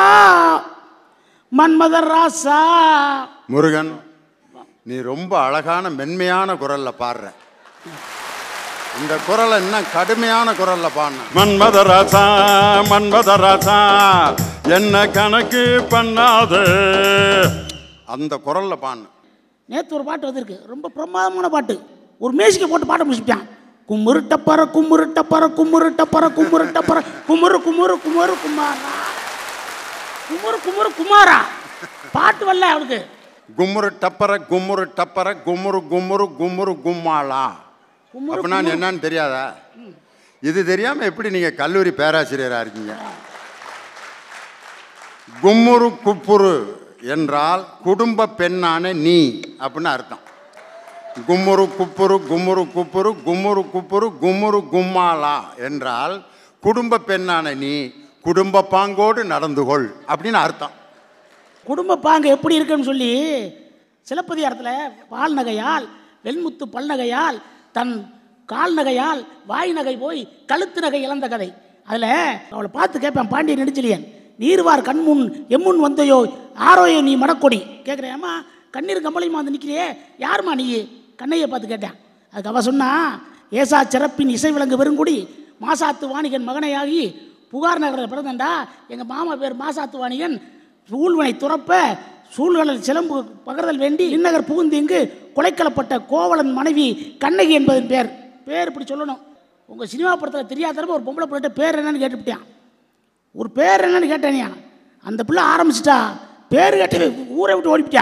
மன்மத ராசா முருகன் நீ ரொம்ப அழகான மென்மையான குரல்ல பாடுற இந்த குரலை இன்னும் கடுமையான குரல்ல பாடணும் மன்மத ராசா மன்மத ராசா என்ன கணக்கு பண்ணாத அந்த குரல்ல பாடணும் நேற்று ஒரு பாட்டு வந்திருக்கு ரொம்ப பிரமாதமான பாட்டு ஒரு மேசிக்கை போட்டு பாட்ட முடிச்சுட்டான் கும்முரு டப்பர கும்முரு டப்பர கும்முரு டப்பர கும்முரு டப்பர கும்முரு கும்முரு கும்முரு குமாரா கும்முரு கும்முரு குமாரா பாட்டு வரல அவனுக்கு கும்முரு டப்பர கும்முரு டப்பர கும்முரு கும்முரு கும்முரு கும்மாளா கும்முரு அப்படின்னா என்னன்னு தெரியாதா இது தெரியாம எப்படி நீங்க கல்லூரி பேராசிரியரா இருக்கீங்க கும்முரு குப்புரு என்றால் குடும்ப பெண்ணான நீ அப்படின்னு அர்த்தம் கும்முரு குப்புரு கும்முரு குப்புரு கும்முரு குப்புரு கும்முரு கும்மாலா என்றால் குடும்ப பெண்ணான நீ குடும்ப பாங்கோடு நடந்து கொள் அப்படின்னு அர்த்தம் குடும்ப பாங்கு எப்படி இருக்குன்னு சொல்லி சிலப்பதிகாரத்தில் பால் நகையால் வெண்முத்து பல்நகையால் தன் கால் நகையால் வாய் நகை போய் கழுத்து நகை இழந்த கதை அதில் அவளை பார்த்து கேட்பேன் பாண்டிய நெடுஞ்செழியன் நீர்வார் கண்முன் எம்முன் வந்தையோ ஆரோயோ நீ மடக்கொடி கேட்குறேன் ஏம்மா கண்ணீர் கம்பளையுமா வந்து நிற்கிறியே யாரும்மா நீ கண்ணையை பார்த்து கேட்டேன் அதுக்கு அவ சொன்னா ஏசா சிறப்பின் இசை விலங்கு பெருங்குடி மாசாத்து வாணிகன் மகனையாகி புகார் நகரில் பிறந்தண்டா எங்கள் மாமா பேர் மாசாத்து வாணிகன் சூழ்வனை துறப்ப சூழ்களில் சிலம்பு பகர்தல் வேண்டி இந்நகர் புகுந்து இங்கு கொலைக்களப்பட்ட கோவலன் மனைவி கண்ணகி என்பதன் பேர் பேர் இப்படி சொல்லணும் உங்கள் சினிமா படத்தில் தெரியாதரப்ப ஒரு பொம்பளை பிள்ளைகிட்ட பேர் என்னன்னு கேட்டுவிட்டான் ஒரு பேர் என்னன்னு கேட்டேனியா அந்த பிள்ளை ஆரம்பிச்சிட்டா பேர் கேட்டு ஊரை விட்டு ஓடிப்பிட்டா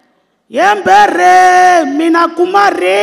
ஏன் பேர் மீனா குமாரி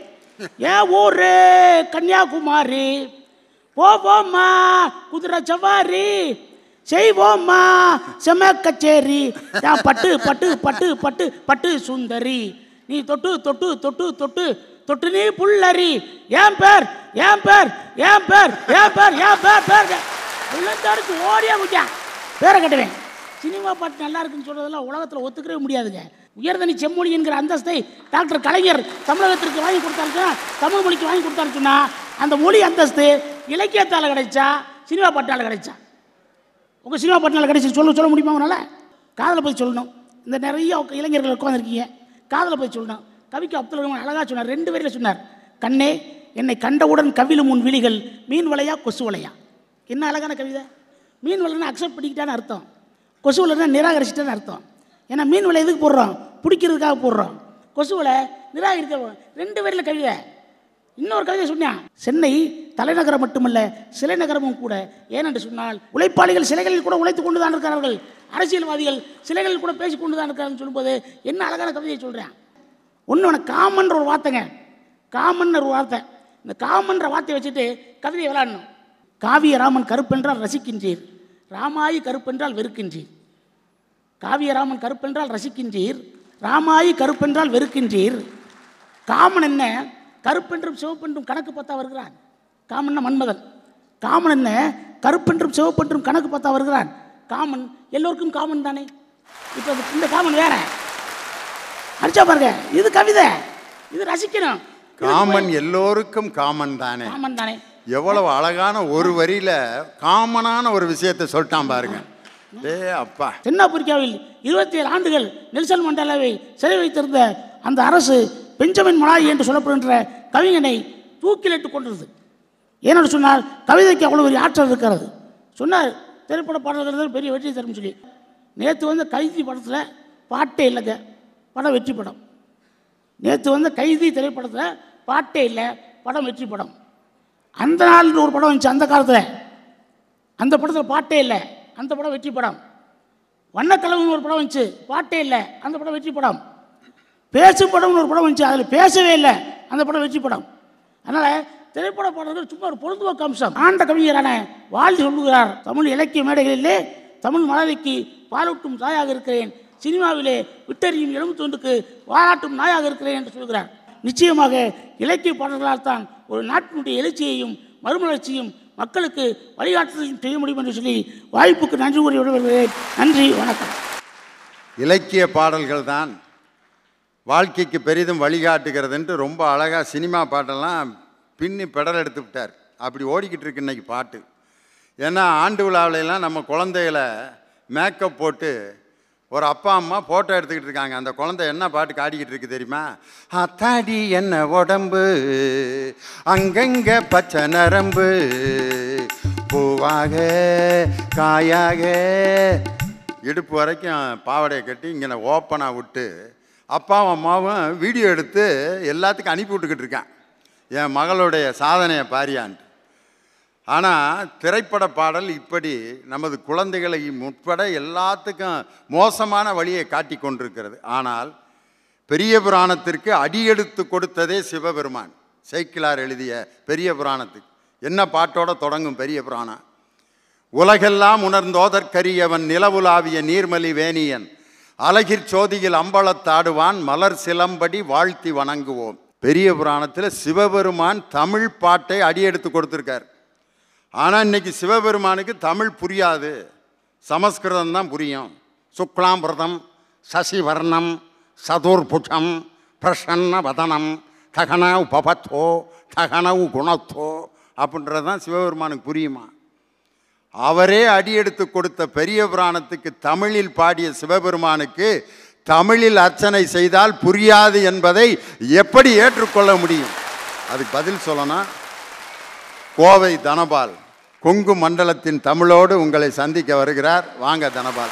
ஏன் ஊரு கன்னியாகுமரி போவோம்மா குதிரை சவாரி செய்வோம்மா செம கச்சேரி நான் பட்டு பட்டு பட்டு பட்டு பட்டு சுந்தரி நீ தொட்டு தொட்டு தொட்டு தொட்டு தொட்டு நீ புல்லரி ஏன் பேர் ஏன் பேர் ஏன் பேர் ஏன் பேர் ஏன் பேர் பேர் உள்ளந்தாருக்கு ஓடியா முடியா பேரை கட்டுவேன் சினிமா பாட்டு நல்லா இருக்குன்னு சொல்றதெல்லாம் உலகத்தில் ஒத்துக்கவே முடியாதுங்க உயர்தனி செம்மொழி என்கிற அந்தஸ்தை டாக்டர் கலைஞர் தமிழகத்திற்கு வாங்கி கொடுத்தாருன்னா தமிழ் மொழிக்கு வாங்கி கொடுத்தாருன்னா அந்த மொழி அந்தஸ்து இலக்கியத்தால் கிடைச்சா சினிமா பாட்டால் கிடைச்சா உங்கள் சினிமா பாட்டினால் கிடைச்சி சொல்ல சொல்ல முடியுமா உங்களால் காதலை பற்றி சொல்லணும் இந்த நிறைய இளைஞர்கள் உட்காந்துருக்கீங்க காதலை பற்றி சொல்லணும் கவிக்கு அப்துல் ரஹ்மான் அழகாக சொன்னார் ரெண்டு வரியில் சொன்னார் கண்ணே என்னை கண்டவுடன் கவிழும் உன் விழிகள் மீன் வலையா கொசு வலையா என்ன அழகான கவிதை மீன் வலைன்னா அக்செப்ட் பண்ணிக்கிட்டான்னு அர்த்தம் கொசு வலைன்னா நிராகரிச்சிட்டான்னு அர்த்தம் ஏன்னா மீன் வலை எதுக்கு போடுறோம் பிடிக்கிறதுக்காக போடுறோம் கொசு வலை நிராகரிக்க ரெண்டு வரியில் கவிதை இன்னொரு கவிதை சொன்னேன் சென்னை தலைநகரம் மட்டுமல்ல சிலை நகரமும் கூட ஏனென்று சொன்னால் உழைப்பாளிகள் சிலைகளில் கூட உழைத்து கொண்டு தான் இருக்கிறார்கள் அரசியல்வாதிகள் சிலைகளில் கூட பேசி கொண்டு தான் இருக்கிறார்கள் சொல்லும்போது என்ன அழகான கவிதையை சொல்கிறேன் ஒன்று உனக்கு காமன்ற ஒரு வார்த்தைங்க காமன் ஒரு வார்த்தை இந்த காமன்ற வார்த்தையை வச்சுட்டு கவிதையை விளையாடணும் காவிய ராமன் கருப்பென்றால் ரசிக்கின்றீர் ராமாயி கருப்பென்றால் வெறுக்கின்றீர் காவியராமன் கருப்பென்றால் ரசிக்கின்றீர் ராமாயி கருப்பென்றால் வெறுக்கின்றீர் காமன் என்ன கருப்பென்றும் சிவப்பென்றும் கணக்கு பார்த்தா வருகிறான் காமன்னா மன்மதன் காமன் என்ன கருப்பென்றும் சிவப்பென்றும் கணக்கு பார்த்தா வருகிறான் காமன் எல்லோருக்கும் காமன் தானே இப்போ இந்த காமன் வேற அடிச்சா பாருங்க இது கவிதை இது ரசிக்கணும் காமன் எல்லோருக்கும் காமன் தானே காமன் தானே எவ்வளவு அழகான ஒரு வரியில காமனான ஒரு விஷயத்தை சொல்லிட்டான் பாருங்க டே அப்பா தென்னாப்பிரிக்காவில் இருபத்தி ஏழு ஆண்டுகள் நெல்சன் மண்டேலாவை சிறை வைத்திருந்த அந்த அரசு பெஞ்சமின் மலாய் என்று சொல்லப்படுகின்ற கவிஞனை தூக்கிலிட்டு கொண்டிருந்தது ஏனென்று சொன்னால் கவிதைக்கு அவ்வளோ பெரிய ஆற்றல் இருக்கிறது சொன்னார் திரைப்பட பாடல்கள் பெரிய வெற்றி தரும் சொல்லி நேற்று வந்து கைதி படத்தில் பாட்டே இல்லைங்க படம் வெற்றி படம் நேற்று வந்து கைதி திரைப்படத்தில் பாட்டே இல்லை படம் வெற்றி படம் அந்த நாள்னு ஒரு படம் வந்துச்சு அந்த காலத்தில் அந்த படத்தில் பாட்டே இல்லை அந்த படம் வெற்றி படம் வண்ணக்கிழமைன்னு ஒரு படம் வந்துச்சு பாட்டே இல்லை அந்த படம் வெற்றி படம் பேசும் படம்னு ஒரு படம் வந்துச்சு அதில் பேசவே இல்லை அந்த படம் வெற்றி படம் அதனால் திரைப்பட பாடல்கள் சும்மா ஒரு பொழுதுபோக்கு அம்சம் ஆண்ட கவிஞரான வாழ்ந்து சொல்லுகிறார் தமிழ் இலக்கிய மேடைகளிலே தமிழ் மலரைக்கு பாலூட்டும் தாயாக இருக்கிறேன் சினிமாவிலே விட்டறியும் எலும்பு தொண்டுக்கு வாராட்டும் நாயாக இருக்கிறேன் என்று சொல்கிறார் நிச்சயமாக இலக்கிய பாடல்களால் தான் ஒரு நாட்டினுடைய எழுச்சியையும் மறுமலர்ச்சியும் மக்களுக்கு வழிகாட்டுதலையும் செய்ய முடியும் என்று சொல்லி வாய்ப்புக்கு நன்றி கூறி விடுகிறேன் நன்றி வணக்கம் இலக்கிய பாடல்கள் தான் வாழ்க்கைக்கு பெரிதும் வழிகாட்டுகிறதுன்ட்டு ரொம்ப அழகாக சினிமா பாட்டெல்லாம் பின்னி பெடல் எடுத்து விட்டார் அப்படி ஓடிக்கிட்டு இருக்கு இன்னைக்கு பாட்டு ஏன்னா ஆண்டு விழாவிலலாம் நம்ம குழந்தைகளை மேக்கப் போட்டு ஒரு அப்பா அம்மா ஃபோட்டோ எடுத்துக்கிட்டு இருக்காங்க அந்த குழந்தை என்ன பாட்டு காட்டிக்கிட்டு இருக்கு தெரியுமா அத்தாடி என்ன உடம்பு அங்கங்க பச்சை நரம்பு பூவாக காயாக இடுப்பு வரைக்கும் பாவாடையை கட்டி இங்கே ஓப்பனாக விட்டு அப்பாவும் அம்மாவும் வீடியோ எடுத்து எல்லாத்துக்கும் அனுப்பி விட்டுக்கிட்டு இருக்கான் என் மகளுடைய சாதனையை பாரியான்ட்டு ஆனால் திரைப்பட பாடல் இப்படி நமது குழந்தைகளை உட்பட எல்லாத்துக்கும் மோசமான வழியை காட்டி கொண்டிருக்கிறது ஆனால் பெரிய புராணத்திற்கு அடியெடுத்து கொடுத்ததே சிவபெருமான் சைக்கிளார் எழுதிய பெரிய புராணத்துக்கு என்ன பாட்டோட தொடங்கும் பெரிய புராணம் உலகெல்லாம் உணர்ந்தோதற்கரியவன் நிலவுலாவிய நீர்மலி வேணியன் அழகிற் சோதியில் அம்பலத்தாடுவான் மலர் சிலம்படி வாழ்த்தி வணங்குவோம் பெரிய புராணத்தில் சிவபெருமான் தமிழ் பாட்டை அடியெடுத்து கொடுத்துருக்கார் ஆனால் இன்னைக்கு சிவபெருமானுக்கு தமிழ் புரியாது சமஸ்கிருதம் தான் புரியும் சுக்லாம் விரதம் சசிவர்ணம் சதுர்புஜம் பிரசன்ன வதனம் தகன உபபத்தோ தகனவு குணத்தோ அப்படின்றது தான் சிவபெருமானுக்கு புரியுமா அவரே அடியெடுத்து கொடுத்த பெரிய புராணத்துக்கு தமிழில் பாடிய சிவபெருமானுக்கு தமிழில் அர்ச்சனை செய்தால் புரியாது என்பதை எப்படி ஏற்றுக்கொள்ள முடியும் அதுக்கு பதில் சொல்லணும் கோவை தனபால் கொங்கு மண்டலத்தின் தமிழோடு உங்களை சந்திக்க வருகிறார் வாங்க தனபால்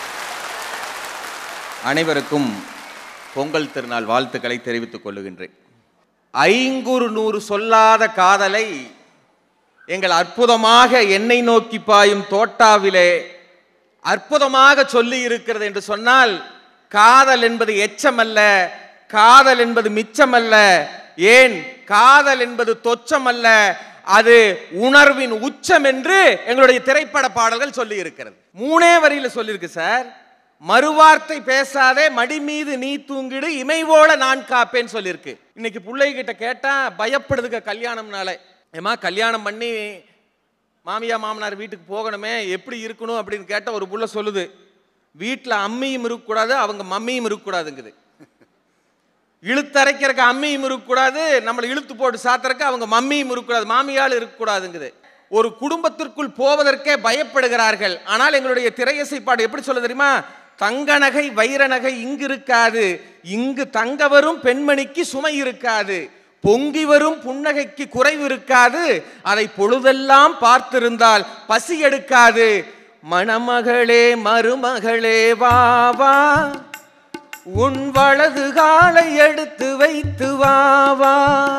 அனைவருக்கும் பொங்கல் திருநாள் வாழ்த்துக்களை தெரிவித்துக் கொள்ளுகின்றேன் ஐங்குறு நூறு சொல்லாத காதலை எங்கள் அற்புதமாக என்னை நோக்கி பாயும் தோட்டாவிலே அற்புதமாக சொல்லி இருக்கிறது என்று சொன்னால் காதல் என்பது எச்சமல்ல காதல் என்பது மிச்சமல்ல ஏன் காதல் என்பது தொச்சமல்ல அது உணர்வின் உச்சம் என்று எங்களுடைய திரைப்பட பாடல்கள் சொல்லி இருக்கிறது மூணே வரியில சொல்லியிருக்கு சார் மறுவார்த்தை பேசாதே மடி மீது நீ தூங்கிடு இமைவோல நான் காப்பேன்னு சொல்லியிருக்கு இன்னைக்கு பிள்ளைகிட்ட கேட்டா பயப்படுதுங்க கல்யாணம்னால ஏமா கல்யாணம் பண்ணி மாமியா மாமனார் வீட்டுக்கு போகணுமே எப்படி இருக்கணும் அப்படின்னு கேட்ட ஒரு புள்ள சொல்லுது வீட்டில் அம்மியும் இருக்கக்கூடாது அவங்க மம்மியும் இருக்கக்கூடாதுங்குது இழுத்தரைக்கிறக்கு அம்மியும் இருக்கக்கூடாது நம்மளை இழுத்து போட்டு சாத்துறக்கு அவங்க மம்மியும் இருக்கக்கூடாது மாமியால் இருக்கக்கூடாதுங்குது ஒரு குடும்பத்திற்குள் போவதற்கே பயப்படுகிறார்கள் ஆனால் எங்களுடைய திரையசைப்பாடு எப்படி சொல்ல தெரியுமா தங்க நகை வைர நகை இங்கு இருக்காது இங்கு தங்க வரும் பெண்மணிக்கு சுமை இருக்காது பொங்கி வரும் புன்னகைக்கு குறைவு இருக்காது அதை பொழுதெல்லாம் பார்த்திருந்தால் பசி எடுக்காது மணமகளே மருமகளே வா வா உன் வலது காலை எடுத்து வைத்து வா வா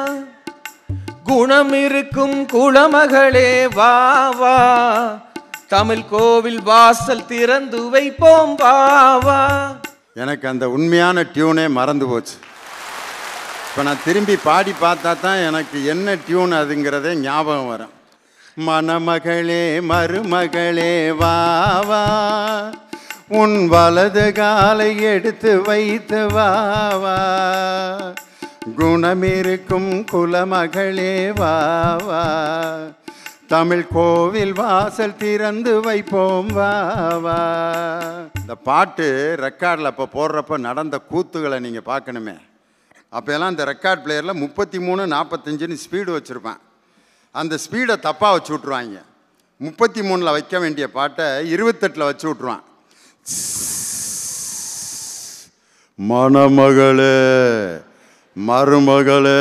குணம் இருக்கும் குளமகளே வா வா தமிழ் கோவில் வாசல் திறந்து வைப்போம் வா வா எனக்கு அந்த உண்மையான டியூனே மறந்து போச்சு இப்போ நான் திரும்பி பாடி பார்த்தா தான் எனக்கு என்ன டியூன் அதுங்கிறதே ஞாபகம் வரும் மணமகளே மருமகளே வா வா உன் வலது காலை எடுத்து வைத்து வா வா குணமிருக்கும் குலமகளே வா வா தமிழ் கோவில் வாசல் திறந்து வைப்போம் வா வா இந்த பாட்டு ரெக்கார்டில் அப்போ போடுறப்ப நடந்த கூத்துகளை நீங்கள் பார்க்கணுமே அப்போல்லாம் இந்த ரெக்கார்ட் பிளேயரில் முப்பத்தி மூணு நாற்பத்தஞ்சுன்னு ஸ்பீடு வச்சுருப்பேன் அந்த ஸ்பீடை தப்பாக வச்சு விட்ருவாங்க முப்பத்தி மூணில் வைக்க வேண்டிய பாட்டை இருபத்தெட்டில் வச்சு விட்ருவான் மணமகளே மருமகளே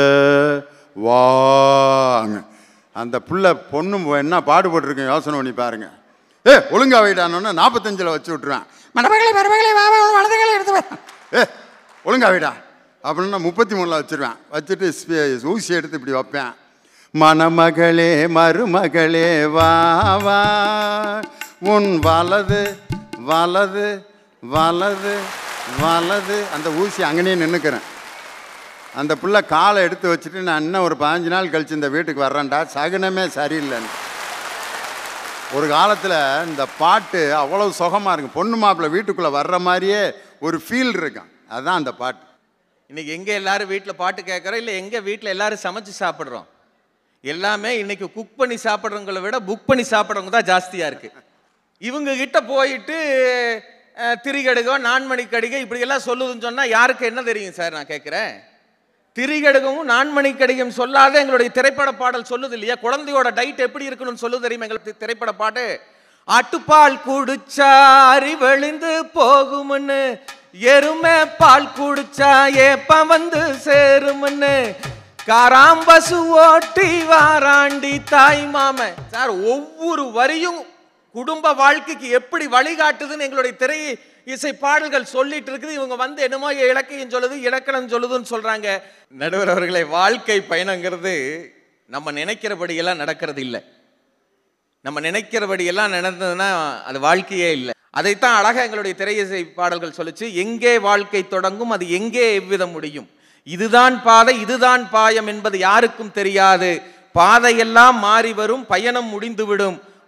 வாங்க அந்த புள்ள பொண்ணு என்ன பாடுபட்டுருக்கேன் யோசனை பண்ணி பாருங்க ஏ ஒழுங்கா வைடானோன்னு நாற்பத்தஞ்சில் வச்சு விட்ருவேன் மணமகளே மருமகளே வா வா வலதுகளை எடுத்து வா ஏ ஒழுங்கா வைடா அப்படின்னா முப்பத்தி மூணில் வச்சுருவேன் வச்சுட்டு ஸ்பீ- ஊசி எடுத்து இப்படி வைப்பேன் மணமகளே மருமகளே வா வா உன் வலது வலது வலது வலது அந்த ஊசி அங்கனே நின்றுக்கிறேன் அந்த புள்ள காலை எடுத்து வச்சுட்டு நான் இன்னும் ஒரு பதினஞ்சு நாள் கழிச்சு இந்த வீட்டுக்கு வர்றேன்டா சகுனமே சரியில்லைன்னு ஒரு காலத்தில் இந்த பாட்டு அவ்வளவு சுகமாக இருக்கும் பொண்ணு மாப்பிள்ளை வீட்டுக்குள்ளே வர்ற மாதிரியே ஒரு ஃபீல் இருக்கும் அதுதான் அந்த பாட்டு இன்னைக்கு எங்க எல்லாரும் வீட்டில் பாட்டு கேட்குறோம் இல்லை எங்க வீட்டில் எல்லாரும் சமைச்சு சாப்பிட்றோம் எல்லாமே இன்னைக்கு குக் பண்ணி சாப்பிட்றவங்கள விட புக் பண்ணி சாப்பிட்றவங்க தான் ஜாஸ்தியா இருக்கு இவங்க கிட்ட போயிட்டு அஹ், திரிகடுகம் நான்மணி கடிகை இப்படி எல்லாம் சொல்லுதுன்னு சொன்னா யாருக்கு என்ன தெரியும் சார் நான் கேட்குறேன் திரிகடுகமும் நான்மணி கடிகம் சொல்லாத எங்களுடைய திரைப்பட பாடல் சொல்லுது இல்லையா குழந்தையோட டைட் எப்படி இருக்கணும்னு சொல்லுது தெரியுமா எங்களுக்கு திரைப்பட பாட்டு ஆட்டுப்பால் குடிச்சா அறிவழிந்து போகும்னு எருமை பால் குடிச்சா ஏப்ப வந்து சேரும்னு காராம்பசு ஓட்டி வாராண்டி தாய் மாம சார் ஒவ்வொரு வரியும் குடும்ப வாழ்க்கைக்கு எப்படி வழிகாட்டுதுன்னு எங்களுடைய திரை இசை பாடல்கள் சொல்லிட்டு இருக்குது இவங்க வந்து என்னமோ இலக்கியம் சொல்லுது இலக்கணம் சொல்லுதுன்னு சொல்றாங்க நடுவர் அவர்களே வாழ்க்கை பயணங்கிறது நம்ம நினைக்கிறபடி எல்லாம் நடக்கிறது இல்லை நம்ம நினைக்கிறபடி எல்லாம் நடந்ததுன்னா அது வாழ்க்கையே இல்லை அதைத்தான் அழகா எங்களுடைய திரையிசை பாடல்கள் சொல்லுச்சு எங்கே வாழ்க்கை தொடங்கும் அது எங்கே எவ்விதம் முடியும் இதுதான் பாதை இதுதான் பாயம் என்பது யாருக்கும் தெரியாது பாதையெல்லாம் மாறி வரும் பயணம் முடிந்துவிடும்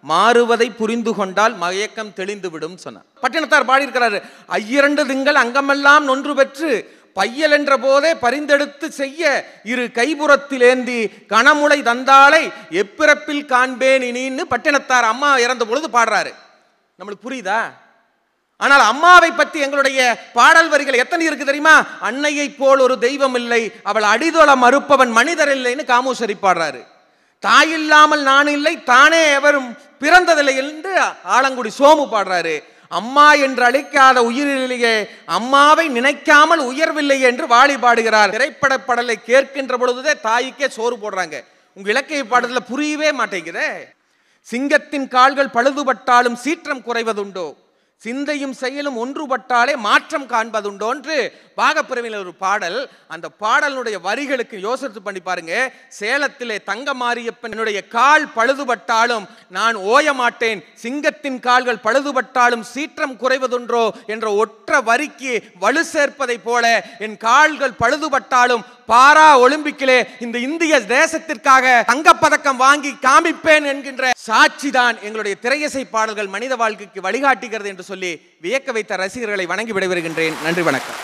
மாறுவதை புரிந்து கொண்டால் மயக்கம் தெளிந்து விடும் சொன்னார் பட்டினத்தார் பாடியிருக்கிறாரு ஐயிரண்டு திங்கள் அங்கமெல்லாம் நொன்று பெற்று பையல் என்ற போதே பரிந்தெடுத்து செய்ய இரு கைபுறத்திலேந்தி கணமுளை தந்தாளை எப்பிறப்பில் காண்பேன் இனின்னு பட்டினத்தார் அம்மா இறந்த பொழுது பாடுறாரு நம்மளுக்கு புரியுதா ஆனால் அம்மாவை பற்றி எங்களுடைய பாடல் வரிகள் எத்தனை இருக்கு தெரியுமா அன்னையைப் போல் ஒரு தெய்வம் இல்லை அவள் அடிதொல மறுப்பவன் மனிதர் இல்லைன்னு காமூசரி பாடுறாரு தாய் இல்லாமல் நான் இல்லை தானே எவரும் பிறந்ததில்லை என்று ஆலங்குடி சோமு பாடுறாரு அம்மா என்று அழைக்காத உயிரிலேயே அம்மாவை நினைக்காமல் உயர்வில்லை என்று வாழி பாடுகிறார் திரைப்பட பாடலை கேட்கின்ற பொழுதுதே தாய்க்கே சோறு போடுறாங்க உங்க இலக்கிய பாடத்துல புரியவே மாட்டேங்குதே சிங்கத்தின் கால்கள் பழுதுபட்டாலும் சீற்றம் குறைவதுண்டோ சிந்தையும் செயலும் ஒன்றுபட்டாலே மாற்றம் காண்பதுண்டோன்று பாகப்பிரவியில் ஒரு பாடல் அந்த பாடலுடைய வரிகளுக்கு யோசித்து பண்ணி பாருங்க சேலத்திலே தங்க மாரியப்பனுடைய கால் பழுதுபட்டாலும் நான் ஓய மாட்டேன் சிங்கத்தின் கால்கள் பழுதுபட்டாலும் சீற்றம் குறைவதுன்றோ என்ற ஒற்ற வரிக்கு வலு சேர்ப்பதை போல என் கால்கள் பழுதுபட்டாலும் பாரா ஒலிம்பிக்கிலே இந்த இந்திய தேசத்திற்காக தங்கப்பதக்கம் வாங்கி காமிப்பேன் என்கின்ற சாட்சிதான் எங்களுடைய திரையிசை பாடல்கள் மனித வாழ்க்கைக்கு வழிகாட்டுகிறது என்று சொல்லி வியக்க வைத்த ரசிகர்களை வணங்கி விடைபெறுகின்றேன் நன்றி வணக்கம்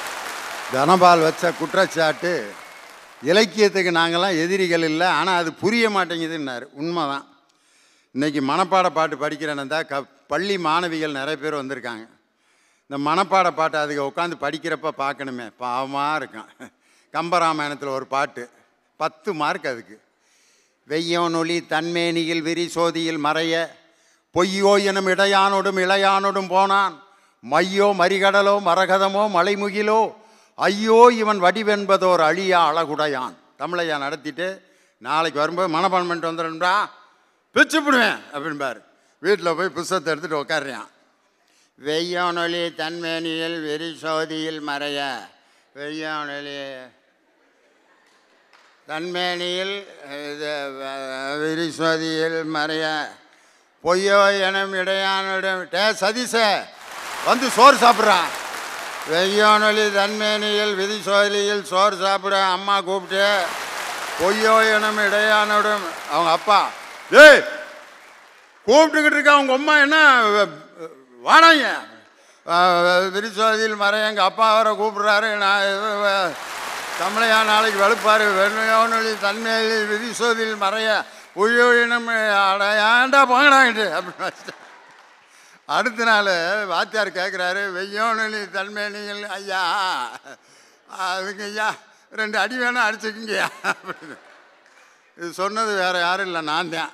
தனபால் வச்ச குற்றச்சாட்டு இலக்கியத்துக்கு நாங்கள்லாம் எதிரிகள் இல்லை ஆனால் அது புரிய மாட்டேங்குதுன்னாரு உண்மைதான் இன்னைக்கு மனப்பாட பாட்டு படிக்கிறேன்னா க பள்ளி மாணவிகள் நிறைய பேர் வந்திருக்காங்க இந்த மனப்பாட பாட்டு அதுக்கு உட்காந்து படிக்கிறப்ப பார்க்கணுமே பாவமாக இருக்கும் கம்பராமாயணத்தில் ஒரு பாட்டு பத்து மார்க் அதுக்கு வெய்யோனொளி தன்மேனியில் விரி சோதியில் மறைய பொய்யோ எனும் இடையானோடும் இளையானோடும் போனான் மையோ மரிகடலோ மரகதமோ மலைமுகிலோ ஐயோ இவன் வடிவென்பதோர் அழியா அழகுடையான் தமிழையா நடத்திட்டு நாளைக்கு வரும்போது மனப்பாடம் பண்ணிட்டு வந்துடும்டா பிச்சுப்பிடுவேன் அப்படின்பார் வீட்டில் போய் புஸ்தகத்தை எடுத்துகிட்டு உட்காடுறான் வெய்யோனொளி தன்மேனியில் வெறி சோதியில் மறைய வெய்யோனொளி தன்மேனியில் இது வ- விரிசோதியில் மறைய பொய்யோ எனும் இடையானிடம் டே சதீச வந்து சோறு சாப்பிட்றான் வெய்யோனொலி தன்மேனியில் விதிசோதியில் சோறு சாப்பிட அம்மா கூப்பிட்டு பொய்யோ எனும் இடையானோடும் அவங்க அப்பா ஏய் கூப்பிட்டுக்கிட்டு இருக்க அவங்க அம்மா என்ன வாடாங்க விரிசோதியில் மறை எங்கள் அப்பா அவரை கூப்பிடுறாரு நான் இது, வ- தமிழையா நாளைக்கு வெளுப்பாரு வெண்மையோனொலி தன்மையில் விரிசோதியில் மறைய உயிரினம் ஏன்டா போங்கடாங்கிட்டு அப்படின்னு வச்சுட்டேன். அடுத்த நாள் வாத்தியார் கேட்குறாரு வெய்யோனொலி தன்மேனியில் ஐயா அதுக்கு ஐயா ரெண்டு அடி வேணா அடிச்சுக்கிங்கய்யா அப்படின்னு இது சொன்னது வேற யாரும் இல்லை நான் தான்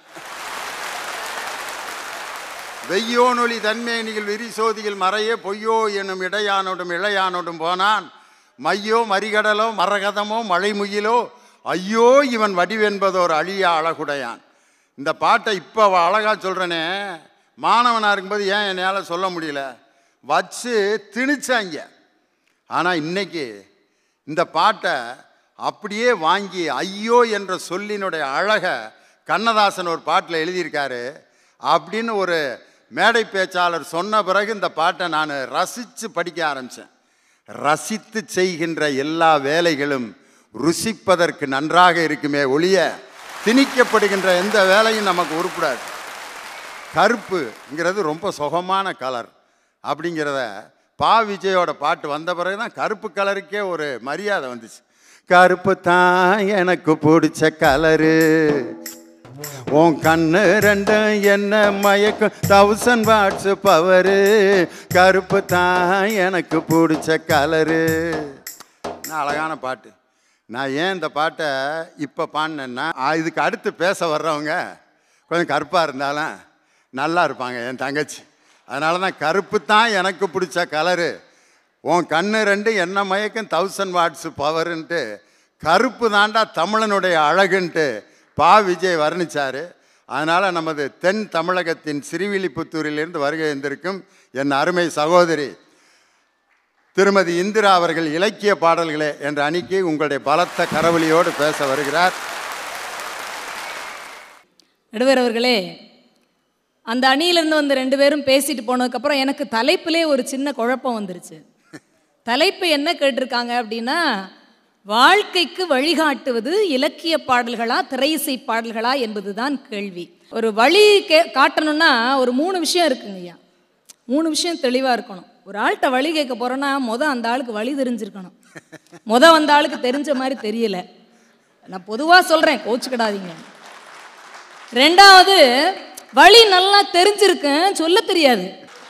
வெய்யோனொலி தன்மேனிகள் விரிசோதியில் மறைய பொய்யோ என்னும் இடையானோடும் இளையானோடும் போனான் மையோ மரிகடலோ மரகதமோ மழைமுகிலோ ஐயோ இவன் வடிவென்பதோர் அழியா அழகுடையான் இந்த பாட்டை இப்போ அழகாக சொல்கிறேனே மாணவனாக இருக்கும்போது ஏன் என்னால் சொல்ல முடியல வச்சு திணிச்சாங்க ஆனால் இன்னைக்கு இந்த பாட்டை அப்படியே வாங்கி ஐயோ என்ற சொல்லினுடைய அழகை கண்ணதாசன் ஒரு பாட்டில் எழுதியிருக்காரு அப்படின்னு ஒரு மேடை பேச்சாளர் சொன்ன பிறகு இந்த பாட்டை நான் ரசித்து படிக்க ஆரம்பித்தேன் ரசித்து செய்கின்ற எல்லா வேலைகளும் ருசிப்பதற்கு நன்றாக இருக்குமே ஒழிய திணிக்கப்படுகின்ற எந்த வேலையும் நமக்கு உருப்படாது கருப்புங்கிறது ரொம்ப சுகமான கலர் அப்படிங்கிறத பா விஜயோட பாட்டு வந்த பிறகு தான் கருப்பு கலருக்கே ஒரு மரியாதை வந்துச்சு கருப்பு தான் எனக்கு பிடிச்ச கலரு உன் கண்ணு ரெண்டும் என்ன மயக்கும் தௌசண்ட் வாட்ஸ் பவரு கருப்பு தான் எனக்கு பிடிச்ச கலரு என்ன அழகான பாட்டு நான் ஏன் இந்த பாட்டை இப்போ பாடினேன்னா ஆ, இதுக்கு அடுத்து பேச வர்றவங்க கொஞ்சம் கருப்பாக இருந்தாலும் நல்லா இருப்பாங்க என் தங்கச்சி அதனால தான் கருப்பு தான் எனக்கு பிடிச்ச கலரு உன் கண்ணு ரெண்டு என்ன மயக்கம் தௌசண்ட் வாட்ஸ் பவருன்ட்டு கருப்பு தாண்டா தமிழனுடைய அழகுன்ட்டு பா விஜய் வர்ணிச்சார் அதனால் நமது தென் தமிழகத்தின் சிறுவில்லிபுத்தூரிலிருந்து வருகை வந்திருக்கும் என் அருமை சகோதரி திருமதி இந்திரா அவர்கள் இலக்கிய பாடல்களே என்ற அணிக்கு உங்களுடைய பலத்த கரவொலியோடு பேச வருகிறார் நடுவர் அவர்களே அந்த அணியிலேருந்து வந்து ரெண்டு பேரும் பேசிட்டு போனதுக்கப்புறம் எனக்கு தலைப்பிலே ஒரு சின்ன குழப்பம் வந்துருச்சு தலைப்பு என்ன கேட்டிருக்காங்க அப்படின்னா வாழ்க்கைக்கு வழிகாட்டுவது இலக்கிய பாடல்களா திரையிசை பாடல்களா என்பதுதான் கேள்வி ஒரு வழி கே காட்டணும்னா ஒரு மூணு விஷயம் இருக்குங்க ஐயா மூணு விஷயம் தெளிவாக இருக்கணும் ஒரு ஆள்கிட்ட வழி கேட்க போகிறோன்னா முத அந்த ஆளுக்கு வழி தெரிஞ்சிருக்கணும் முத வந்த ஆளுக்கு தெரிஞ்ச மாதிரி தெரியல நான் பொதுவாக சொல்கிறேன் கோச்சுக்கிடாதீங்க ரெண்டாவது வழி நல்லா தெரிஞ்சிருக்கேன் சொல்ல தெரியாது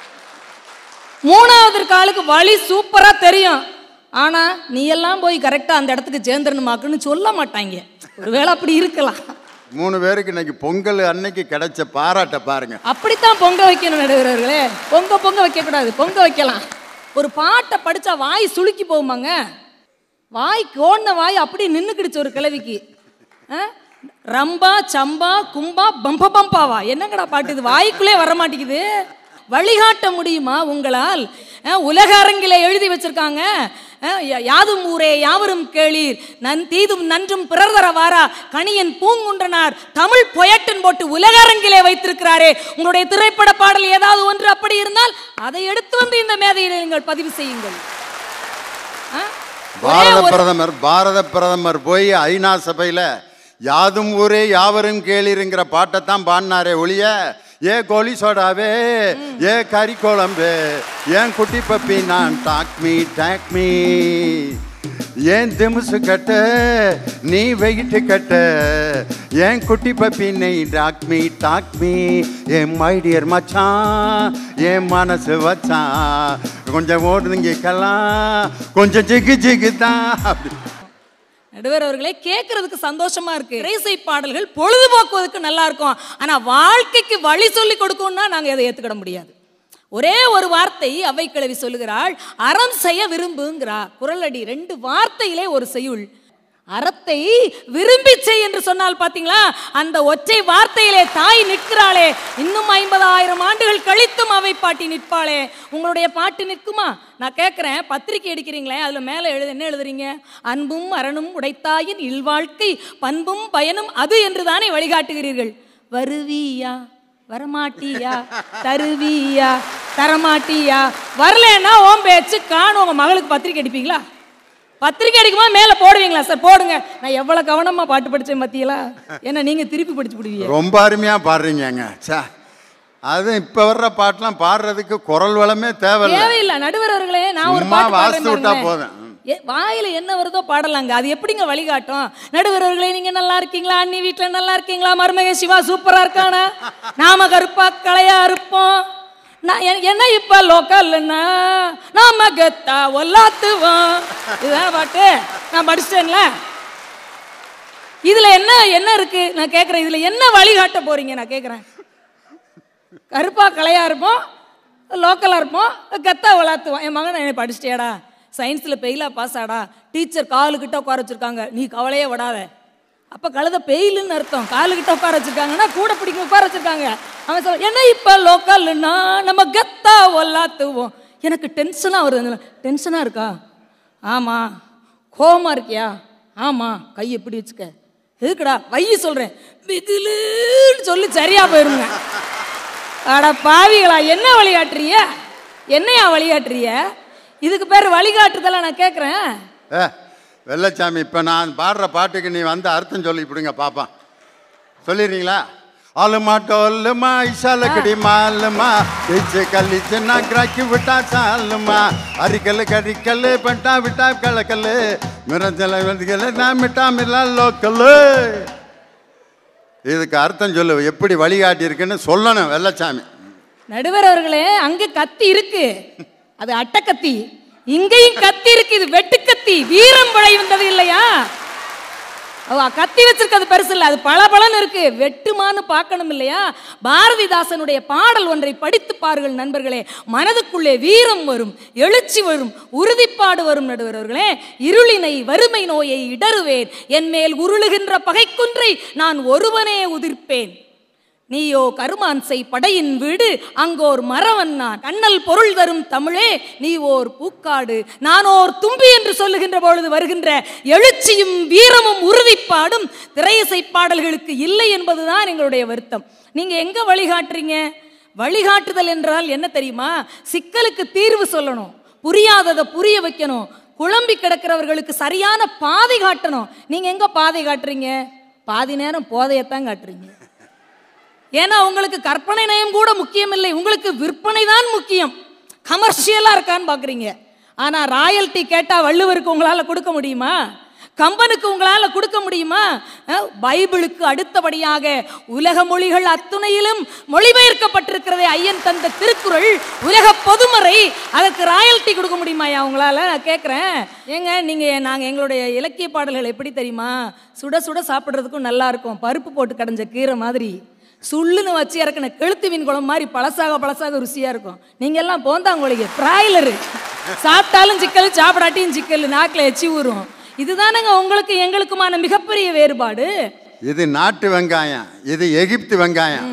மூணாவது இருக்க ஆளுக்கு வழி சூப்பராக தெரியும் ஆனால் நீ எல்லாம் போய் கரெக்டாக அந்த இடத்துக்கு சேர்ந்துடணுமாக்குன்னு சொல்ல மாட்டாங்க ஒருவேளை அப்படி இருக்கலாம் மூணு பேருக்கு இன்னைக்கு பொங்கல் அன்னைக்கு கிடைச்ச பாராட்ட பாருங்க அப்படித்தான் பொங்க வைக்கணும் நடுவர்களே பொங்க பொங்க வைக்கக்கூடாது பொங்க வைக்கலாம் ஒரு பாட்டை படிச்சா வாய் சுளுக்கி போகுமாங்க வாய் கோண வாய் அப்படி நின்றுக்கிடுச்சு ஒரு கிழவிக்கு ஆ? ரம்பா சம்பா கும்பா பம்ப பம்பாவா என்னங்கடா பாட்டு இது வாய்க்குள்ளே வர மாட்டேங்குது வழிகாட்ட முடியுமா உங்களால் ஆ, உலக அரங்கில எழுதி வச்சிருக்காங்க ஆ, யா- யாதும் ஊரே யாவரும் கேளீர் நன் தீதும் நன்றும் பிறர் தர வாரா கணியன் பூங்குன்றனார் தமிழ் பொயட்டன் போட்டு உலக அரங்கிலே வைத்திருக்கிறாரே உங்களுடைய திரைப்பட பாடல் ஏதாவது ஒன்று அப்படி இருந்தால் அதை எடுத்து வந்து இந்த மேதையில் நீங்கள் பதிவு செய்யுங்கள் ஆ? ஒரே பாரத ஒரு- பிரதமர் பாரத பிரதமர் போய் ஐநா சபையில யாதும் ஊரே யாவரும் கேளிருங்கிற பாட்டை தான் பாடினாரே ஒழிய ஏ கோலி சோடாவே ஏ கறி குழம்பு ஏன் குட்டி பப்பி நான் டாக் மீ டாக் மீ ஏன் திமுசு கட்ட நீ வெயிட்டு கட்ட ஏன் குட்டி பப்பி நீ டாக் மீ டாக் மீ என் மைடியர் மச்சான் என் மனசு வச்சான் கொஞ்சம் ஓடுதுங்கிக்கலாம் கொஞ்சம் ஜிகு ஜிகு தான் அப்படி நடுவர் அவர்களே கேட்கறதுக்கு சந்தோஷமா இருக்கு இசை பாடல்கள் பொழுதுபோக்குவதற்கு நல்லா இருக்கும் ஆனா வாழ்க்கைக்கு வழி சொல்லி கொடுக்கணும்னா நாங்க அதை ஏத்துக்கிட முடியாது ஒரே ஒரு வார்த்தை அவை கிழவி சொல்லுகிறாள் அறம் செய்ய விரும்புங்கிறா குரலடி ரெண்டு வார்த்தையிலே ஒரு செய்யுள் அறத்தை விரும்பி செய் என்று சொன்னால் பாத்தீங்களா அந்த ஒற்றை வார்த்தையிலே தாய் நிற்கிறாளே இன்னும் ஐம்பதாயிரம் ஆண்டுகள் கழித்தும் அவை பாட்டி நிற்பாளே உங்களுடைய பாட்டு நிற்குமா நான் கேட்குறேன் பத்திரிக்கை எடுக்கிறீங்களே அதுல மேலே எழுது என்ன எழுதுறீங்க அன்பும் அரணும் உடைத்தாயின் இல்வாழ்க்கை பண்பும் பயனும் அது என்று தானே வழிகாட்டுகிறீர்கள் வருவியா வரமாட்டியா தருவியா தரமாட்டியா வரலன்னா ஓம் பேச்சு காணும் உங்க மகளுக்கு பத்திரிக்கை அடிப்பீங்களா பத்திரிக்கை அடிக்கும்போது மேலே போடுவீங்களா சார் போடுங்க நான் எவ்வளோ கவனமாக பாட்டு படித்தேன் மத்தியலா ஏன்னா நீங்கள் திருப்பி படிச்சு விடுவீங்க ரொம்ப அருமையா பாடுறீங்கங்க சே அது இப்ப வர்ற பாட்டெல்லாம் பாடுறதுக்கு குரல் வளமே தேவையில்லை தேவையில்லை நடுவர் அவர்களே நான் ஒரு சும்மா பாட்டு வாசித்து பாடுறேன் விட்டா பாருங்களேன். போதும். ஏ, வாயில என்ன வருதோ பாடலாங்க அது எப்படிங்க வழிகாட்டும் நடுவர் அவர்களே நீங்க நல்லா இருக்கீங்களா அண்ணி வீட்டுல நல்லா இருக்கீங்களா மருமக சிவா சூப்பரா இருக்கானா நாம கருப்பா கலையா இருப்போம் நான் எ- என்ன இப்ப லோக்கல்னா நாம கெத்தா ஒல்லாத்துவோம் இதுதான் பாட்டு நான் படிச்சிட்டேன்ல இதுல என்ன என்ன இருக்கு நான் கேக்குறேன் இதுல என்ன வழிகாட்ட போறீங்க நான் கேக்குறேன் கருப்பா கலையா இருப்போம் லோக்கலாக இருப்போம் கத்தா வளர்த்துவோம் என் மகன் என்னை படிச்சிட்டியாடா சயின்ஸில் பெயிலாக பாஸ் ஆடா டீச்சர் காலுக்கிட்ட உட்கார வச்சிருக்காங்க நீ கவலையே விடாத அப்போ கழுத பெயிலுன்னு அர்த்தம் காலுக்கிட்ட உட்கார வச்சிருக்காங்கன்னா கூட பிடிக்க உட்கார வச்சிருக்காங்க அவன் சொல்ல என்ன இப்போ லோக்கல்னா நம்ம கத்தா ஒல்லாத்துவோம் எனக்கு டென்ஷனாக வருது டென்ஷனாக இருக்கா ஆமாம் கோவமா இருக்கியா ஆமாம் கை எப்படி வச்சுக்க எதுக்குடா வைய சொல்கிறேன் பிகிலுன்னு சொல்லி சரியாக போயிருங்க அட பாவிகளா என்ன வழிகாட்டுறிய என்னையா வழிகாட்டுறிய இதுக்கு பேர் வழிகாட்டுதலா நான் கேட்குறேன் ஏ வெள்ளச்சாமி இப்போ நான் பாடுற பாட்டுக்கு நீ வந்து அர்த்தம் சொல்லி விடுங்க பாப்பா சொல்லிடுறீங்களா ஆளுமா டோல்லுமா இஷாலக்கடி மாலுமா இச்சு கல்லிச்சு நான் கிராக்கி விட்டா சாலுமா அரிக்கல் கரிக்கல் பட்டா விட்டா கலக்கல் மிரஞ்சல வெந்துக்கல் நான் மிட்டா மில்லா லோக்கல் இதுக்கு அர்த்தம் சொல்லு எப்படி வழிகாட்டி இருக்குன்னு சொல்லணும் வெள்ளச்சாமி நடுவர் அவர்களே அங்க கத்தி இருக்கு அது அட்டக்கத்தி இங்கேயும் கத்தி இருக்கு இது வெட்டுக்கத்தி வீரம் பழை வந்தது இல்லையா அவ கத்தி வச்சிருக்கிறது பெருசு இல்லை அது பளபளன்னு இருக்கு வெட்டுமான்னு பார்க்கணும் இல்லையா பாரதிதாசனுடைய பாடல் ஒன்றை படித்து பாருங்கள் நண்பர்களே மனதுக்குள்ளே வீரம் வரும் எழுச்சி வரும் உறுதிப்பாடு வரும் நடுவர்களே இருளினை வறுமை நோயை இடறுவேன் என் மேல் உருளுகின்ற பகைக்குன்றை நான் ஒருவனே உதிர்ப்பேன் நீயோ கருமான்சை படையின் வீடு அங்கோர் மறவன் நான் கண்ணல் பொருள் தரும் தமிழே நீ ஓர் பூக்காடு நான் ஓர் தும்பி என்று சொல்லுகின்ற பொழுது வருகின்ற எழுச்சியும் வீரமும் உறுதிப்பாடும் திரையிசை பாடல்களுக்கு இல்லை என்பதுதான் எங்களுடைய வருத்தம் நீங்க எங்க வழிகாட்டுறீங்க வழிகாட்டுதல் என்றால் என்ன தெரியுமா சிக்கலுக்கு தீர்வு சொல்லணும் புரியாததை புரிய வைக்கணும் குழம்பி கிடக்கிறவர்களுக்கு சரியான பாதை காட்டணும் நீங்க எங்க பாதை காட்டுறீங்க பாதி நேரம் போதையத்தான் காட்டுறீங்க ஏன்னா உங்களுக்கு கற்பனை நயம் கூட முக்கியம் இல்லை உங்களுக்கு விற்பனை தான் முக்கியம் கமர்ஷியலா இருக்கான்னு பாக்குறீங்க ஆனா ராயல்டி கேட்டா வள்ளுவருக்கு உங்களால கொடுக்க முடியுமா கம்பனுக்கு உங்களால கொடுக்க முடியுமா அஹ், பைபிளுக்கு அடுத்தபடியாக உலக மொழிகள் அத்துணையிலும் மொழிபெயர்க்கப்பட்டிருக்கிறதே ஐயன் தந்த திருக்குறள் உலக பொதுமறை அதற்கு ராயல்டி கொடுக்க முடியுமாயா உங்களால நான் கேட்குறேன் ஏங்க நீங்க நாங்க எங்களுடைய இலக்கிய பாடல்கள் எப்படி தெரியுமா சுட சுட சாப்பிட்றதுக்கும் நல்லா இருக்கும் பருப்பு போட்டு கடைஞ்ச கீரை மாதிரி சுள்ளுன்னு வச்சு இறக்குன கெளுத்து மீன் குழம்பு மாதிரி பழசாக பழசாக ருசியா இருக்கும் நீங்க எல்லாம் போந்தாங்களுக்கு பிராய்லரு சாப்பிட்டாலும் சிக்கல் சாப்பிடாட்டியும் சிக்கல் நாக்கில் எச்சி ஊறும் இதுதானங்க உங்களுக்கு எங்களுக்குமான மிகப்பெரிய வேறுபாடு இது நாட்டு வெங்காயம் இது எகிப்து வெங்காயம்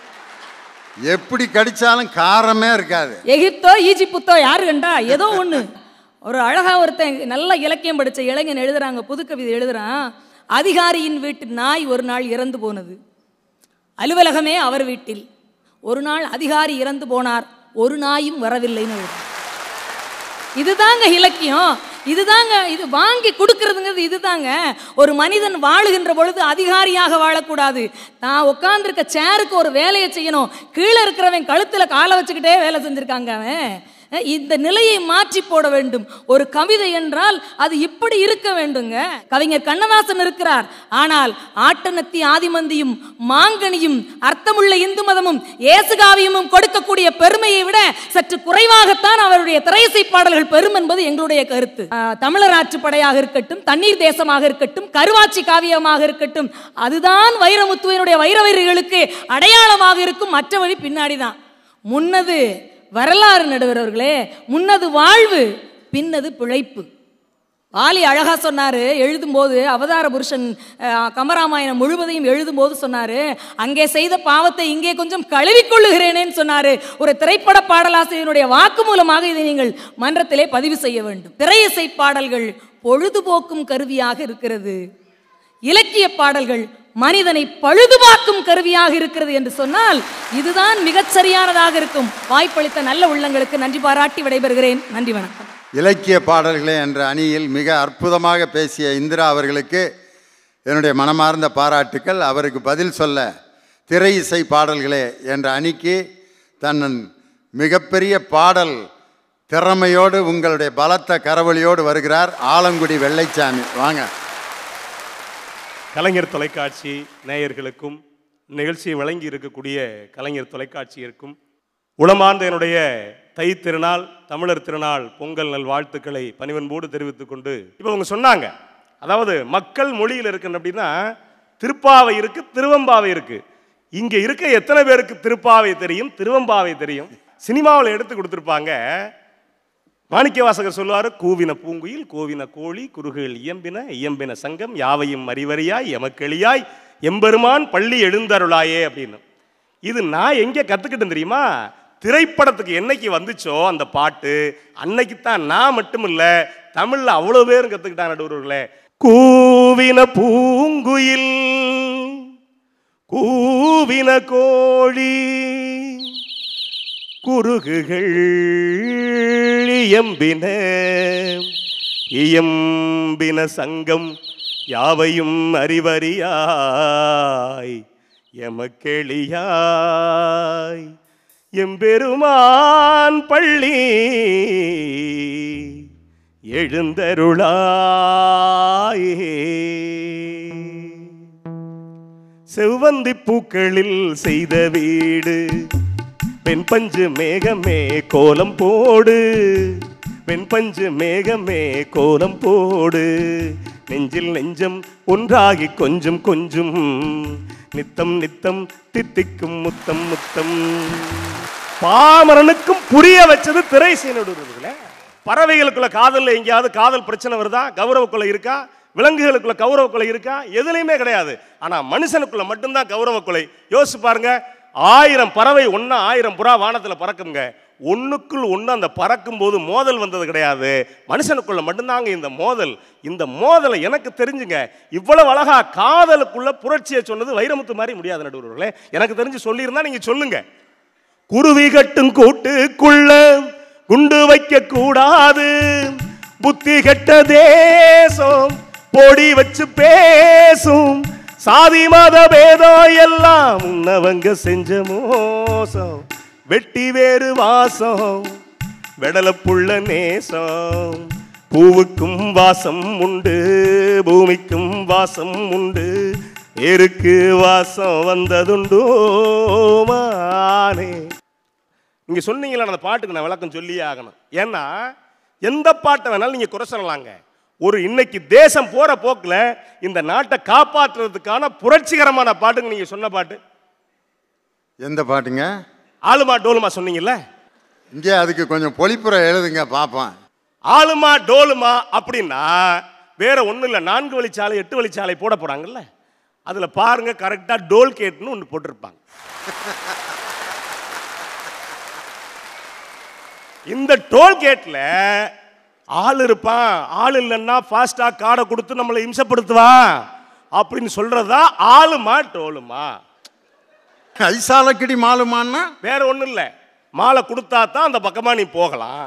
எப்படி கடிச்சாலும் காரமே இருக்காது எகிப்தோ ஈஜிப்தோ யாரு கண்டா ஏதோ ஒண்ணு ஒரு அழகா ஒருத்தன் நல்ல இலக்கியம் படிச்ச இளைஞன் எழுதுறாங்க புதுக்கவிதை எழுதுறான் அதிகாரியின் வீட்டு நாய் ஒரு நாள் இறந்து போனது அலுவலகமே அவர் வீட்டில் ஒரு நாள் அதிகாரி இறந்து போனார் ஒரு நாயும் வரவில்லைன்னு எழுதுறான். இதுதாங்க இலக்கியம் இதுதாங்க இது வாங்கி கொடுக்கறதுங்கிறது இதுதாங்க ஒரு மனிதன் வாழுகின்ற பொழுது அதிகாரியாக வாழக்கூடாது நான் உட்காந்துருக்க சேருக்கு ஒரு வேலையை செய்யணும் கீழே இருக்கிறவன் கழுத்துல காலை வச்சுக்கிட்டே வேலை செஞ்சிருக்காங்க அவன் அஹ் இந்த நிலையை மாற்றி போட வேண்டும் ஒரு கவிதை என்றால் அது இப்படி இருக்க வேண்டுங்க கவிஞர் கண்ணதாசன் இருக்கிறார் ஆனால் ஆட்டனத்தி ஆதிமந்தியும் மாங்கனியும் அர்த்தமுள்ள இந்து மதமும் இயேசுகாவியமும் கொடுக்கக்கூடிய பெருமையை விட சற்று குறைவாகத்தான் அவருடைய திரையிசை பாடல்கள் பெறும் என்பது எங்களுடைய கருத்து ஆஹ், தமிழர் ஆற்றுப்படையாக இருக்கட்டும் தண்ணீர் தேசமாக இருக்கட்டும் கருவாச்சி காவியமாக இருக்கட்டும் அதுதான் வைரமுத்துவனுடைய வைரவரிகளுக்கு அடையாளமாக இருக்கும் மற்ற வழி பின்னாடிதான் முன்னது வரலாறு நடுவர் அவர்களே முன்னது வாழ்வு பின்னது பிழைப்பு வாலி அழகா சொன்னாரு எழுதும்போது அவதார புருஷன் அஹ், கம்பராமாயணம் முழுவதையும் எழுதும்போது சொன்னாரு அங்கே செய்த பாவத்தை இங்கே கொஞ்சம் கழுவிக்கொள்ளுகிறேனேன்னு சொன்னாரு ஒரு திரைப்பட பாடலாசிரியனுடைய வாக்கு மூலமாக இதை நீங்கள் மன்றத்திலே பதிவு செய்ய வேண்டும் திரையிசை பாடல்கள் பொழுதுபோக்கும் கருவியாக இருக்கிறது இலக்கிய பாடல்கள் மனிதனை பழுதுபார்க்கும் கருவியாக இருக்கிறது என்று சொன்னால் இதுதான் மிகச் சரியானதாக இருக்கும் வாய்ப்பளித்த நல்ல உள்ளங்களுக்கு நன்றி பாராட்டி விடைபெறுகிறேன் நன்றி வணக்கம் இலக்கிய பாடல்களே என்ற அணியில் மிக அற்புதமாக பேசிய இந்திரா அவர்களுக்கு என்னுடைய மனமார்ந்த பாராட்டுக்கள் அவருக்கு பதில் சொல்ல திரை இசை பாடல்களே என்ற அணிக்கு தன் மிகப்பெரிய பாடல் திறமையோடு உங்களுடைய பலத்த கரவொலியோடு வருகிறார் ஆலங்குடி வெள்ளைச்சாமி வாங்க கலைஞர் தொலைக்காட்சி நேயர்களுக்கும் நிகழ்ச்சியை வழங்கி இருக்கக்கூடிய கலைஞர் தொலைக்காட்சியிற்கும் உளமார்ந்த என்னுடைய தை திருநாள் தமிழர் திருநாள் பொங்கல் நல் வாழ்த்துக்களை பணிவன்போடு தெரிவித்துக் கொண்டு இப்போ அவங்க சொன்னாங்க அதாவது மக்கள் மொழியில் இருக்குன்னு அப்படின்னா திருப்பாவை இருக்கு திருவம்பாவை இருக்கு இங்க இருக்க எத்தனை பேருக்கு திருப்பாவை தெரியும் திருவம்பாவை தெரியும் சினிமாவில் எடுத்து கொடுத்துருப்பாங்க மாணிக்க வாசகர் சொல்லுவாரு கூவின பூங்குயில் கோவின கோழி குறுகுகள் இயம்பின இயம்பின சங்கம் யாவையும் அறிவறியாய் எமக்கெளியாய் எம்பெருமான் பள்ளி எழுந்தருளாயே அப்படின்னு இது நான் எங்கே கத்துக்கிட்டேன் தெரியுமா திரைப்படத்துக்கு என்னைக்கு வந்துச்சோ அந்த பாட்டு அன்னைக்கு தான் நான் மட்டும் இல்ல தமிழ்ல அவ்வளவு பேரும் கத்துக்கிட்டாங்க நடுவர்களே கூவின பூங்குயில் கூவின கோழி குறுகுகள் இயம்பின இயம்பின சங்கம் யாவையும் அறிவறியாய் எமக்கெளியாய் எம்பெருமான் பள்ளி எழுந்தருளாய் செவ்வந்தி பூக்களில் செய்த வீடு பெண் பஞ்சு மேகமே கோலம் போடு பெண் பஞ்சு மேகமே கோலம் போடு நெஞ்சில் நெஞ்சம் ஒன்றாகி கொஞ்சம் கொஞ்சம் நித்தம் நித்தம் தித்திக்கும் முத்தம் முத்தம் பாமரனுக்கும் புரிய வச்சது திரை சீனடுறதுல பறவைகளுக்குள்ள காதல்ல எங்கேயாவது காதல் பிரச்சனை வருதா கௌரவ கொலை இருக்கா விலங்குகளுக்குள்ள கௌரவ கொலை இருக்கா எதுலையுமே கிடையாது ஆனா மனுஷனுக்குள்ள மட்டும்தான் கௌரவ கொலை யோசிச்சு பாருங்க ஆயிரம் பறவை ஒன்னா ஆயிரம் புறா வானத்துல பறக்குங்க ஒண்ணுக்குள் ஒண்ணு அந்த பறக்கும் போது மோதல் வந்தது கிடையாது மனுஷனுக்குள்ள மட்டும்தாங்க இந்த மோதல் இந்த மோதலை எனக்கு தெரிஞ்சுங்க இவ்வளவு அழகா காதலுக்குள்ள புரட்சியை சொன்னது வைரமுத்து மாதிரி முடியாது நடுவர்களே எனக்கு தெரிஞ்சு சொல்லியிருந்தா நீங்க சொல்லுங்க குருவி கட்டும் கூட்டுக்குள்ள குண்டு வைக்க கூடாது புத்தி கெட்ட தேசம் பொடி வச்சு பேசும் சாதி மத பேதம் எல்லாம் உன்னவங்க செஞ்ச மோசம் வெட்டி வேறு வாசம் வெடலப்புள்ள நேசம் பூவுக்கும் வாசம் உண்டு பூமிக்கும் வாசம் உண்டு எருக்கு வாசம் வந்ததுண்டோ மானே நீங்க சொன்னீங்களா அந்த பாட்டுக்கு நான் விளக்கம் சொல்லியே ஆகணும் ஏன்னா எந்த பாட்டை வேணாலும் நீங்க குறை சொல்லலாங்க ஒரு இன்னைக்கு தேசம் போற போக்குல இந்த நாட்டை காப்பாற்றுறதுக்கான புரட்சிகரமான பாட்டுங்க நீங்க சொன்ன பாட்டு எந்த பாட்டுங்க ஆளுமா டோலுமா சொன்னீங்கல்ல இங்கே அதுக்கு கொஞ்சம் பொழிப்புரை எழுதுங்க பார்ப்போம் ஆளுமா டோலுமா அப்படின்னா வேற ஒண்ணும் இல்லை நான்கு வழிச்சாலை எட்டு வழிச்சாலை போட போறாங்கல்ல அதுல பாருங்க கரெக்டா டோல் கேட்னு ஒன்று போட்டிருப்பாங்க இந்த டோல் கேட்ல ஆள் இருப்பான் ஆள் இல்லைன்னா ஃபாஸ்டா காடை கொடுத்து நம்மளை இம்சப்படுத்துவான் அப்படின்னு சொல்றதா ஆளுமா டோலுமா ஐசாலக்கடி மாலுமான்னா வேற ஒண்ணும் இல்ல மாலை கொடுத்தா தான் அந்த பக்கமா நீ போகலாம்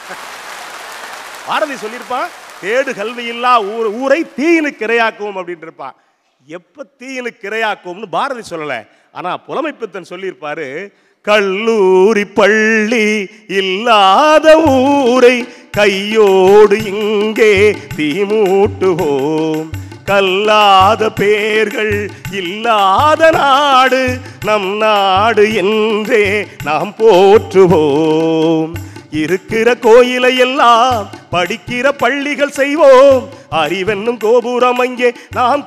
பாரதி சொல்லியிருப்பான் தேடு கல்வி இல்லா ஊர் ஊரை தீயினு கிரையாக்கும் அப்படின்னு இருப்பான் எப்ப தீயினு கிரையாக்கும்னு பாரதி சொல்லல ஆனா புலமைப்பித்தன் சொல்லியிருப்பாரு கல்லூரி பள்ளி இல்லாத ஊரை கையோடு இங்கே தீமூட்டுவோம் கல்லாத பேர்கள் இல்லாத நாடு நம் நாடு என்றே நாம் போற்றுவோம் இருக்கிற கோயிலை எல்லாம் படிக்கிற பள்ளிகள் செய்வோம் அறிவென்னும் கோபுரம் அங்கே நாம்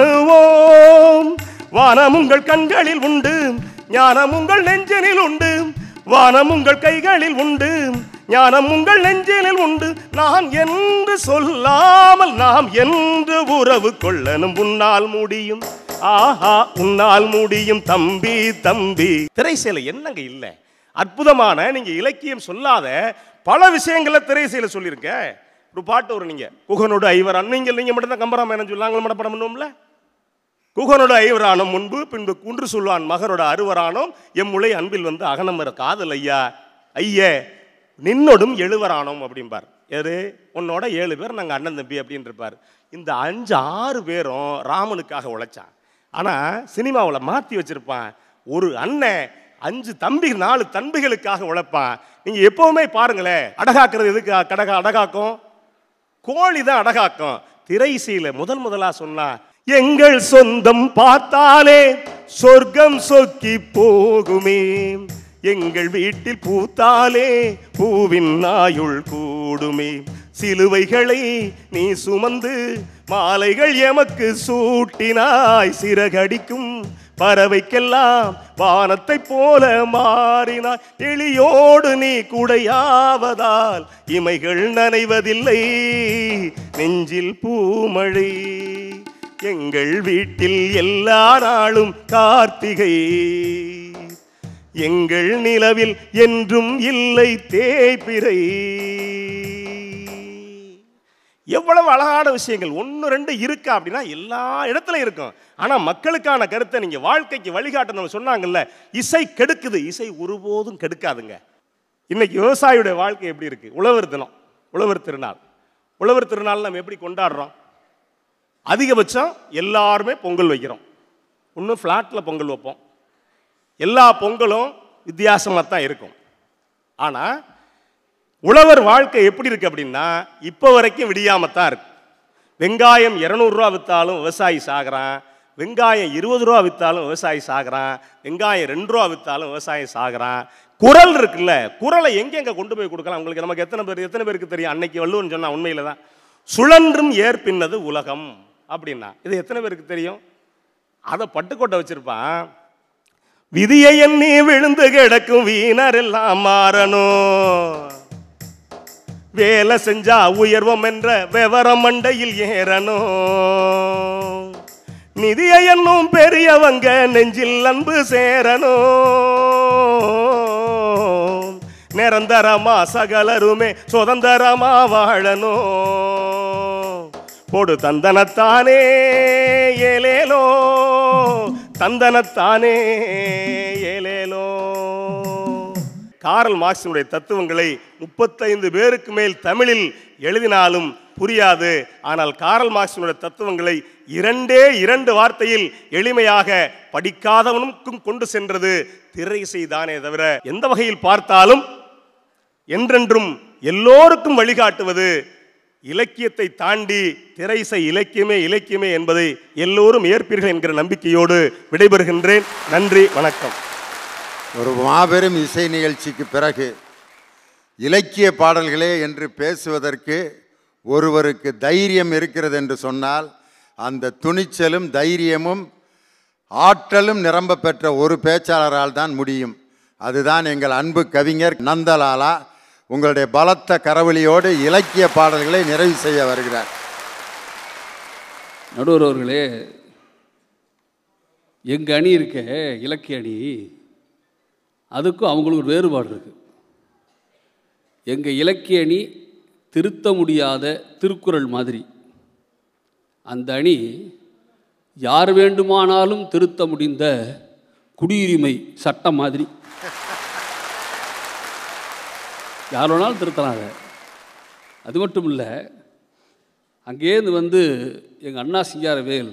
காணுவோம் வானம் உங்கள் கண்களில் உண்டு ஞானம் உங்கள் நெஞ்சனில் உண்டு வானம் உங்கள் கைகளில் உண்டு ஞானம் உங்கள் நெஞ்சினில் உண்டு நான் என்று சொல்லாமல் நாம் என்று உறவு கொள்ளணும் உன்னால் முடியும் ஆஹா உன்னால் முடியும் தம்பி தம்பி திரைசேலை என்னங்க இல்லை அற்புதமான நீங்க இலக்கியம் சொல்லாத பல விஷயங்களை திரைசையில சொல்லியிருக்க ஒரு பாட்டு வரும் நீங்க குகனோடு ஐவரான் நீங்க நீங்க மட்டும் தான் கம்பராமாயணம் சொல்லாங்க மடப்படம் பண்ணுவோம்ல குகனோட ஐவரானம் முன்பு பின்பு குன்று சொல்வான் மகனோட அறுவரானோம் எம்முளை அன்பில் வந்து அகனமர காதல் ஐயா ஐயே நின்னோடும் எழுவரானோம் அப்படிம்பார் யாரு உன்னோட ஏழு பேர் நாங்கள் அண்ணன் தம்பி அப்படின்னு இருப்பார் இந்த அஞ்சு ஆறு பேரும் ராமனுக்காக உழைச்சான் ஆனால் சினிமாவில் மாற்றி வச்சிருப்பான் ஒரு அண்ணன் அஞ்சு தம்பி நாலு தம்பிகளுக்காக உழைப்பான் நீங்கள் எப்பவுமே பாருங்களேன் அடகாக்குறது எதுக்கு கடகா அடகாக்கும் கோழி தான் அடகாக்கும் திரைசீல முதல் முதலா சொன்னா எங்கள் சொந்தம் பார்த்தாலே சொர்க்கம் சொக்கி போகுமே எங்கள் வீட்டில் பூத்தாலே பூவின் நாயுள் கூடுமே சிலுவைகளை நீ சுமந்து மாலைகள் எமக்கு சூட்டினாய் சிறகடிக்கும் பறவைக்கெல்லாம் வானத்தைப் போல மாறினாய் எளியோடு நீ குடையாவதால் இமைகள் நனைவதில்லை நெஞ்சில் பூமழை எங்கள் வீட்டில் எல்லா நாளும் கார்த்திகை எங்கள் நிலவில் என்றும் இல்லை தேய்பிறை எவ்வளவு அழகான விஷயங்கள் ஒன்று ரெண்டு இருக்கா அப்படின்னா எல்லா இடத்துலையும் இருக்கும் ஆனால் மக்களுக்கான கருத்தை நீங்கள் வாழ்க்கைக்கு வழிகாட்டணும் சொன்னாங்கல்ல இசை கெடுக்குது இசை ஒருபோதும் கெடுக்காதுங்க இன்னைக்கு விவசாயியுடைய வாழ்க்கை எப்படி இருக்கு உழவர் தினம் உழவர் திருநாள் உழவர் திருநாள் நம்ம எப்படி கொண்டாடுறோம் அதிகபட்சம் எல்லாருமே பொங்கல் வைக்கிறோம் இன்னும் ஃப்ளாட்டில் பொங்கல் வைப்போம் எல்லா பொங்கலும் வித்தியாசமாக தான் இருக்கும் ஆனால் உழவர் வாழ்க்கை எப்படி இருக்கு அப்படின்னா இப்போ வரைக்கும் விடியாமத்தான் இருக்கு வெங்காயம் இரநூறுவா விற்றாலும் விவசாயி சாகுறான் வெங்காயம் இருபது ரூபா விற்றாலும் விவசாயி சாகுறான் வெங்காயம் ரெண்டு ரூபா விற்றாலும் விவசாயி சாகுறான் குரல் இருக்குல்ல குரலை எங்கெங்க கொண்டு போய் கொடுக்கலாம் உங்களுக்கு நமக்கு எத்தனை பேர் எத்தனை பேருக்கு தெரியும் அன்னைக்கு வள்ளுவன் சொன்னா உண்மையில தான் சுழன்றும் ஏற்பின்னது உலகம் அப்படின்னா இது எத்தனை பேருக்கு தெரியும் அதை பட்டுக்கோட்டை வச்சிருப்பான் விதியை எண்ணி விழுந்து கிடக்கும் வீணர் எல்லாம் மாறணும் வேலை செஞ்சா உயர்வம் என்ற விவரம் மண்டையில் ஏறணும் நிதியை என்னும் பெரியவங்க நெஞ்சில் அன்பு சேரணும் நிரந்தரமா சகலருமே சுதந்திரமா வாழணும் போடு தந்தனத்தானே ஏலேலோ தந்தனத்தானே ஏலேலோ காரல் மார்க்சினுடைய தத்துவங்களை முப்பத்தைந்து பேருக்கு மேல் தமிழில் எழுதினாலும் புரியாது ஆனால் காரல் மார்க்சினுடைய தத்துவங்களை இரண்டே இரண்டு வார்த்தையில் எளிமையாக படிக்காதவனுக்கும் கொண்டு சென்றது திரை செய்தானே தவிர எந்த வகையில் பார்த்தாலும் என்றென்றும் எல்லோருக்கும் வழிகாட்டுவது இலக்கியத்தை தாண்டி திரைசை இலக்கியமே இலக்கியமே என்பதை எல்லோரும் ஏற்பீர்கள் என்கிற நம்பிக்கையோடு விடைபெறுகின்றேன் நன்றி வணக்கம் ஒரு மாபெரும் இசை நிகழ்ச்சிக்கு பிறகு இலக்கிய பாடல்களே என்று பேசுவதற்கு ஒருவருக்கு தைரியம் இருக்கிறது என்று சொன்னால் அந்த துணிச்சலும் தைரியமும் ஆற்றலும் நிரம்ப பெற்ற ஒரு பேச்சாளரால் தான் முடியும் அதுதான் எங்கள் அன்பு கவிஞர் நந்தலாலா உங்களுடைய பலத்த கரவொலியோடு இலக்கிய பாடல்களை நிறைவு செய்ய வருகிறார் நடுவர் அவர்களே எங்கள் அணி இருக்க இலக்கிய அணி அதுக்கும் அவங்களுக்கு ஒரு வேறுபாடு இருக்கு எங்கள் இலக்கிய அணி திருத்த முடியாத திருக்குறள் மாதிரி அந்த அணி யார் வேண்டுமானாலும் திருத்த முடிந்த குடியுரிமை சட்டம் மாதிரி யார் வேணாலும் திருத்தலாம் அதை அது மட்டும் இல்லை அங்கேருந்து வந்து எங்கள் அண்ணா சிங்காரவேல்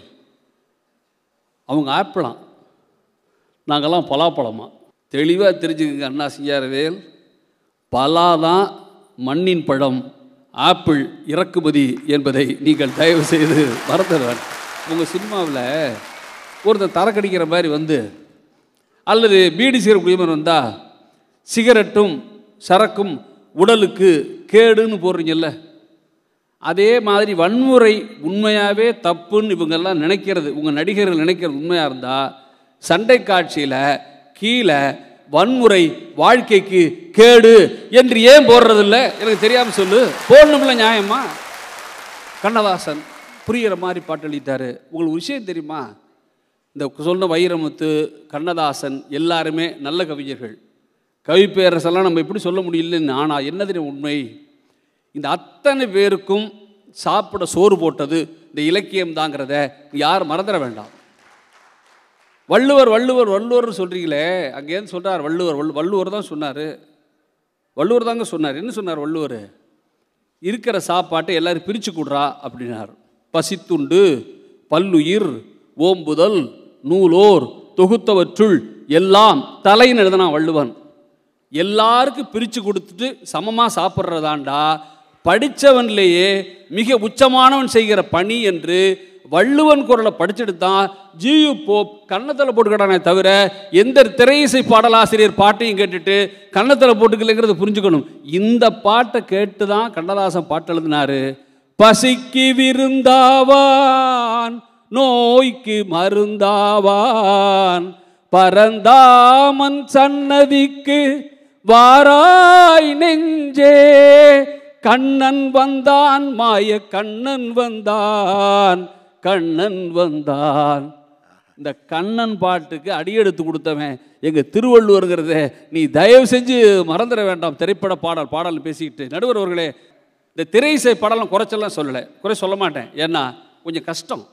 அவங்க ஆப்பிளாம் நாங்கள்லாம் பலாப்பழமா தெளிவாக தெரிஞ்சுக்கங்க அண்ணா சிங்காரவேல் பலா தான் மண்ணின் பழம் ஆப்பிள் இறக்குமதி என்பதை நீங்கள் தயவு செய்து மறந்துட வேண்டாம் உங்கள் சினிமாவில் ஒருத்தர் தரக்கடிக்கிற மாதிரி வந்து அல்லது பீடி சிகரெட் குடிமர் வந்தால் சிகரெட்டும் சரக்கும் உடலுக்கு கேடுன்னு போடுறீங்கல்ல அதே மாதிரி வன்முறை உண்மையாகவே தப்புன்னு இவங்கெல்லாம் நினைக்கிறது உங்கள் நடிகர்கள் நினைக்கிறது உண்மையாக இருந்தால் சண்டை காட்சியில் கீழே வன்முறை வாழ்க்கைக்கு கேடு என்று ஏன் போடுறதில்ல எனக்கு தெரியாமல் சொல்லு போடணும்ல நியாயமா கண்ணதாசன் புரிகிற மாதிரி பாட்டு எழுதிட்டாரு உங்களுக்கு ஒரு விஷயம் தெரியுமா இந்த சொன்ன வைரமுத்து கண்ணதாசன் எல்லாருமே நல்ல கவிஞர்கள் கவி பேரரசெல்லாம் நம்ம எப்படி சொல்ல முடியலன்னு ஆனால் என்ன தெரியும் உண்மை இந்த அத்தனை பேருக்கும் சாப்பிட சோறு போட்டது இந்த இலக்கியம் தாங்கிறத யார் மறந்துட வேண்டாம் வள்ளுவர் வள்ளுவர் வள்ளுவர்னு சொல்கிறீங்களே அங்கேருந்து சொல்கிறார் வள்ளுவர் வள்ளு வள்ளுவர் தான் சொன்னார் வள்ளுவர் தாங்க சொன்னார் என்ன சொன்னார் வள்ளுவர் இருக்கிற சாப்பாட்டை எல்லாரும் பிரித்து கொடுறா அப்படின்னார் பசித்துண்டு பல்லுயிர் ஓம்புதல் நூலோர் தொகுத்தவற்றுள் எல்லாம் தலைன்னு எழுதினான் வள்ளுவன் எல்லாருக்கும் பிரித்து கொடுத்துட்டு சமமாக சாப்பிட்றதாண்டா படித்தவன்லேயே மிக உச்சமானவன் செய்கிற பணி என்று வள்ளுவன் குரலை படிச்சுட்டு தான் ஜியு போப் கன்னத்தில் போட்டுக்கிட்டானே தவிர எந்த திரையிசை பாடலாசிரியர் பாட்டையும் கேட்டுட்டு கன்னத்தில் போட்டுக்கலைங்கிறத புரிஞ்சுக்கணும் இந்த பாட்டை கேட்டு தான் கண்ணதாசன் பாட்டு எழுதினாரு பசிக்கு விருந்தாவான் நோய்க்கு மருந்தாவான் பரந்தாமன் சன்னதிக்கு வாராய் நெஞ்சே கண்ணன் வந்தான் மாய கண்ணன் வந்தான் கண்ணன் வந்தான் இந்த கண்ணன் பாட்டுக்கு அடியெடுத்து கொடுத்தவன் எங்கள் திருவள்ளுவருங்கிறத நீ தயவு செஞ்சு மறந்துட வேண்டாம் திரைப்பட பாடல் பாடல் பேசிக்கிட்டு நடுவர் அவர்களே இந்த திரையிசை பாடலாம் குறைச்செல்லாம் சொல்லலை குறை சொல்ல மாட்டேன் ஏன்னா கொஞ்சம் கஷ்டம்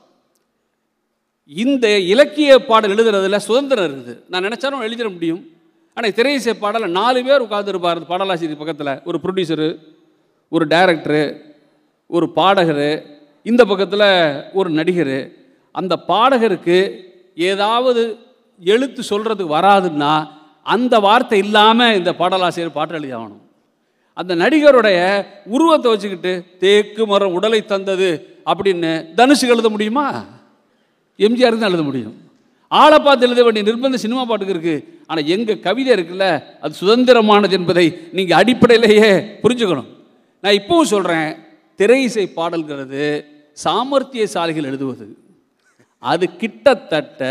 இந்த இலக்கிய பாடல் எழுதுறதுல சுதந்திரம் இருக்குது நான் நினச்சாலும் எழுதிட முடியும் ஆனால் திரையிசை பாடல நாலு பேர் உட்காந்துருப்பார் பாடலாசிரியர் பக்கத்தில் ஒரு ப்ரொடியூசரு ஒரு டைரக்டரு ஒரு பாடகர் இந்த பக்கத்தில் ஒரு நடிகர் அந்த பாடகருக்கு ஏதாவது எழுத்து சொல்கிறதுக்கு வராதுன்னா அந்த வார்த்தை இல்லாமல் இந்த பாடலாசிரியர் பாட்டு எழுதி ஆகணும் அந்த நடிகருடைய உருவத்தை வச்சுக்கிட்டு தேக்கு மரம் உடலை தந்தது அப்படின்னு தனுஷுக்கு எழுத முடியுமா எம்ஜிஆர் தான் எழுத முடியும் ஆளை பார்த்து எழுத வேண்டிய நிர்பந்தம் சினிமா பாட்டுக்கு இருக்குது ஆனால் எங்கள் கவிதை இருக்குல்ல அது சுதந்திரமானது என்பதை நீங்கள் அடிப்படையிலேயே புரிஞ்சுக்கணும் நான் இப்பவும் சொல்கிறேன் திரை இசை பாடல்கிறது சாமர்த்தியசாலிகள் எழுதுவது அது கிட்டத்தட்ட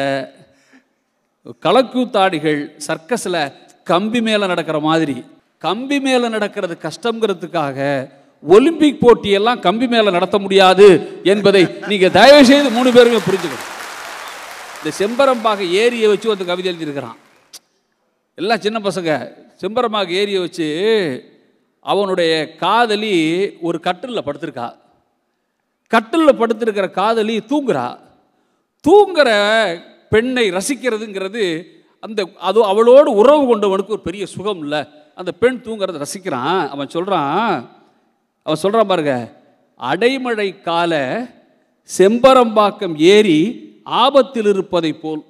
கலக்கூத்தாடிகள் சர்க்கஸில் கம்பி மேலே நடக்கிற மாதிரி கம்பி மேலே நடக்கிறது கஷ்டங்கிறதுக்காக ஒலிம்பிக் போட்டியெல்லாம் கம்பி மேலே நடத்த முடியாது என்பதை நீங்கள் தயவு செய்து மூணு பேருமே புரிஞ்சுக்கணும் இந்த செம்பரம்பாக ஏரியை வச்சு வந்து கவிதை எழுதியிருக்கிறான் எல்லாம் சின்ன பசங்க செம்பரம்பாக ஏரியை வச்சு அவனுடைய காதலி ஒரு கட்டிலில் படுத்திருக்கா கட்டிலில் படுத்திருக்கிற காதலி தூங்குறா தூங்குற பெண்ணை ரசிக்கிறதுங்கிறது அந்த அது அவளோடு உறவு கொண்டவனுக்கு ஒரு பெரிய சுகம் இல்லை அந்த பெண் தூங்குறத ரசிக்கிறான் அவன் சொல்கிறான் அவன் சொல்கிறான் பாருங்க அடைமழை கால செம்பரம்பாக்கம் ஏரி ஆபத்தில் இருப்பதைப் போல்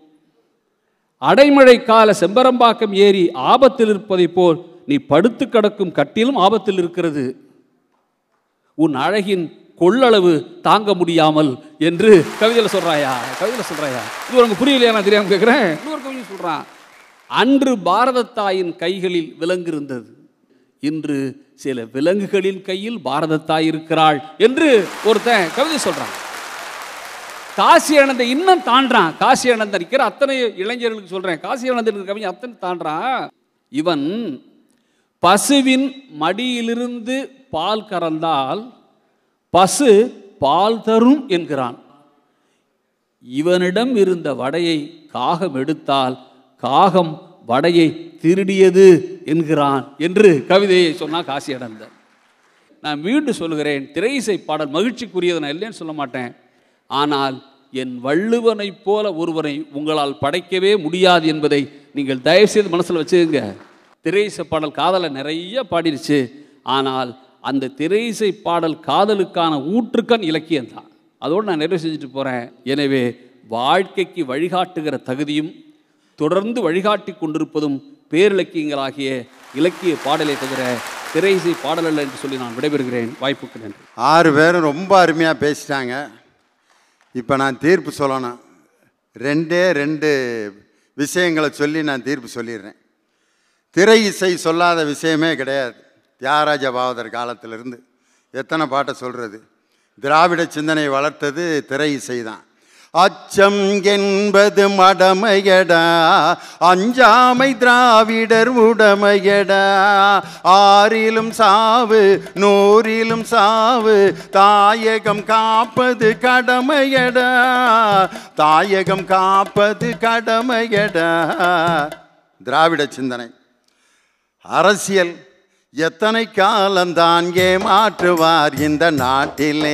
அடைமழை கால செம்பரம்பாக்கம் ஏரி ஆபத்தில் இருப்பதைப் போல் நீ படுத்து கிடக்கும் கட்டிலும் ஆபத்தில் இருக்கிறது உன் அழகின் கொள்ளளவு தாங்க முடியாமல் என்று கவிதையில் சொல்றாயா கவிதையில் சொல்றாயா இது உனக்கு புரியலையா நான் தெரியாம கேட்குறேன் இன்னொரு கவிதை சொல்றான் அன்று பாரத தாயின் கைகளில் விலங்கு இருந்தது இன்று சில விலங்குகளின் கையில் பாரத தாய் இருக்கிறாள் என்று ஒருத்தன் கவிதை சொல்றான் காசி ஆனந்தன் இன்னும் தாண்டான் காசி ஆனந்தன் இருக்கிற அத்தனை இளைஞர்களுக்கு சொல்றேன் காசி ஆனந்தன் கவிஞன் அத்தனை தாண்டான் இவன் பசுவின் மடியிலிருந்து பால் கறந்தால் பசு பால் தரும் என்கிறான் இவனிடம் இருந்த வடையை காகம் எடுத்தால் காகம் வடையை திருடியது என்கிறான் என்று கவிதையை சொன்னா காசி அடர்ந்தார் நான் மீண்டும் சொல்லுகிறேன் திரையிசை பாடல் மகிழ்ச்சிக்குரியது நான் இல்லைன்னு சொல்ல மாட்டேன் ஆனால் என் வள்ளுவனைப் போல ஒருவனை உங்களால் படைக்கவே முடியாது என்பதை நீங்கள் தயவுசெய்து மனசில் வச்சுக்கோங்க திரையிசை பாடல் காதலை நிறைய பாடிருச்சு ஆனால் அந்த திரையிசை பாடல் காதலுக்கான ஊற்றுக்கண் இலக்கியம்தான் அதோடு நான் நிறைவு செஞ்சுட்டு போகிறேன் எனவே வாழ்க்கைக்கு வழிகாட்டுகிற தகுதியும் தொடர்ந்து வழிகாட்டி கொண்டிருப்பதும் பேரிலக்கியங்களாகிய இலக்கிய பாடலை தவிர திரையிசை பாடல் அல்ல என்று சொல்லி நான் விடைபெறுகிறேன் வாய்ப்புக்கு நன்றி ஆறு பேரும் ரொம்ப அருமையாக பேசிட்டாங்க இப்போ நான் தீர்ப்பு சொல்லணும் ரெண்டே ரெண்டு விஷயங்களை சொல்லி நான் தீர்ப்பு சொல்லிடுறேன் திரை இசை சொல்லாத விஷயமே கிடையாது தியாகராஜ பாவதர் காலத்திலிருந்து எத்தனை பாட்டை சொல்கிறது திராவிட சிந்தனை வளர்த்தது திரை இசை தான் அச்சம் என்பது மடமையடா அஞ்சாமை திராவிடர் உடமையடா ஆறிலும் சாவு நூறிலும் சாவு தாயகம் காப்பது கடமையடா தாயகம் காப்பது கடமையடா திராவிட சிந்தனை அரசியல் எத்தனை காலம்தான் ஏமாற்றுவார் இந்த நாட்டிலே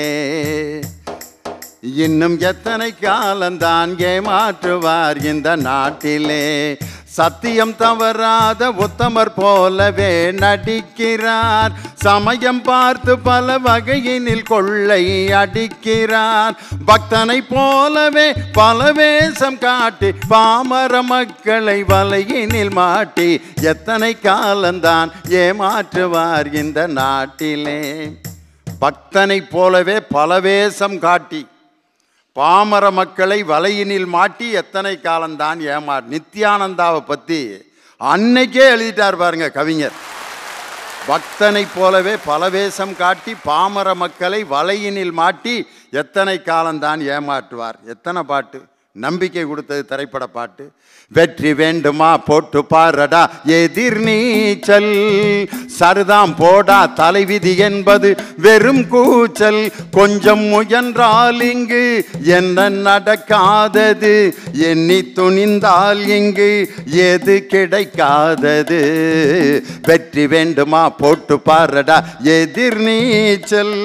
இன்னும் எத்தனை காலம்தான் ஏமாற்றுவார் இந்த நாட்டிலே சத்தியம் தவறாத உத்தமர் போலவே நடிக்கிறார் சமயம் பார்த்து பல வகையினில் கொள்ளை அடிக்கிறார் பக்தனை போலவே பல வேஷம் காட்டி பாமர மக்களை வலையினில் மாட்டி எத்தனை காலம்தான் ஏமாற்றுவார் இந்த நாட்டிலே பக்தனை போலவே பல வேஷம் காட்டி பாமர மக்களை வலையினில் மாட்டி எத்தனை காலம்தான் ஏமாறு நித்யானந்தாவை பற்றி அன்னைக்கே எழுதிட்டார் பாருங்க கவிஞர் பக்தனை போலவே பல வேஷம் காட்டி பாமர மக்களை வலையினில் மாட்டி எத்தனை காலம்தான் ஏமாற்றுவார் எத்தனை பாட்டு நம்பிக்கை கொடுத்தது திரைப்பட பாட்டு வெற்றி வேண்டுமா போட்டு பாரடா எதிர் நீச்சல் சருதாம் போடா தலைவிதி என்பது வெறும் கூச்சல் கொஞ்சம் முயன்றால் இங்கு என்ன நடக்காதது எண்ணி துணிந்தால் இங்கு எது கிடைக்காதது வெற்றி வேண்டுமா போட்டு பாரடா எதிர் நீச்சல்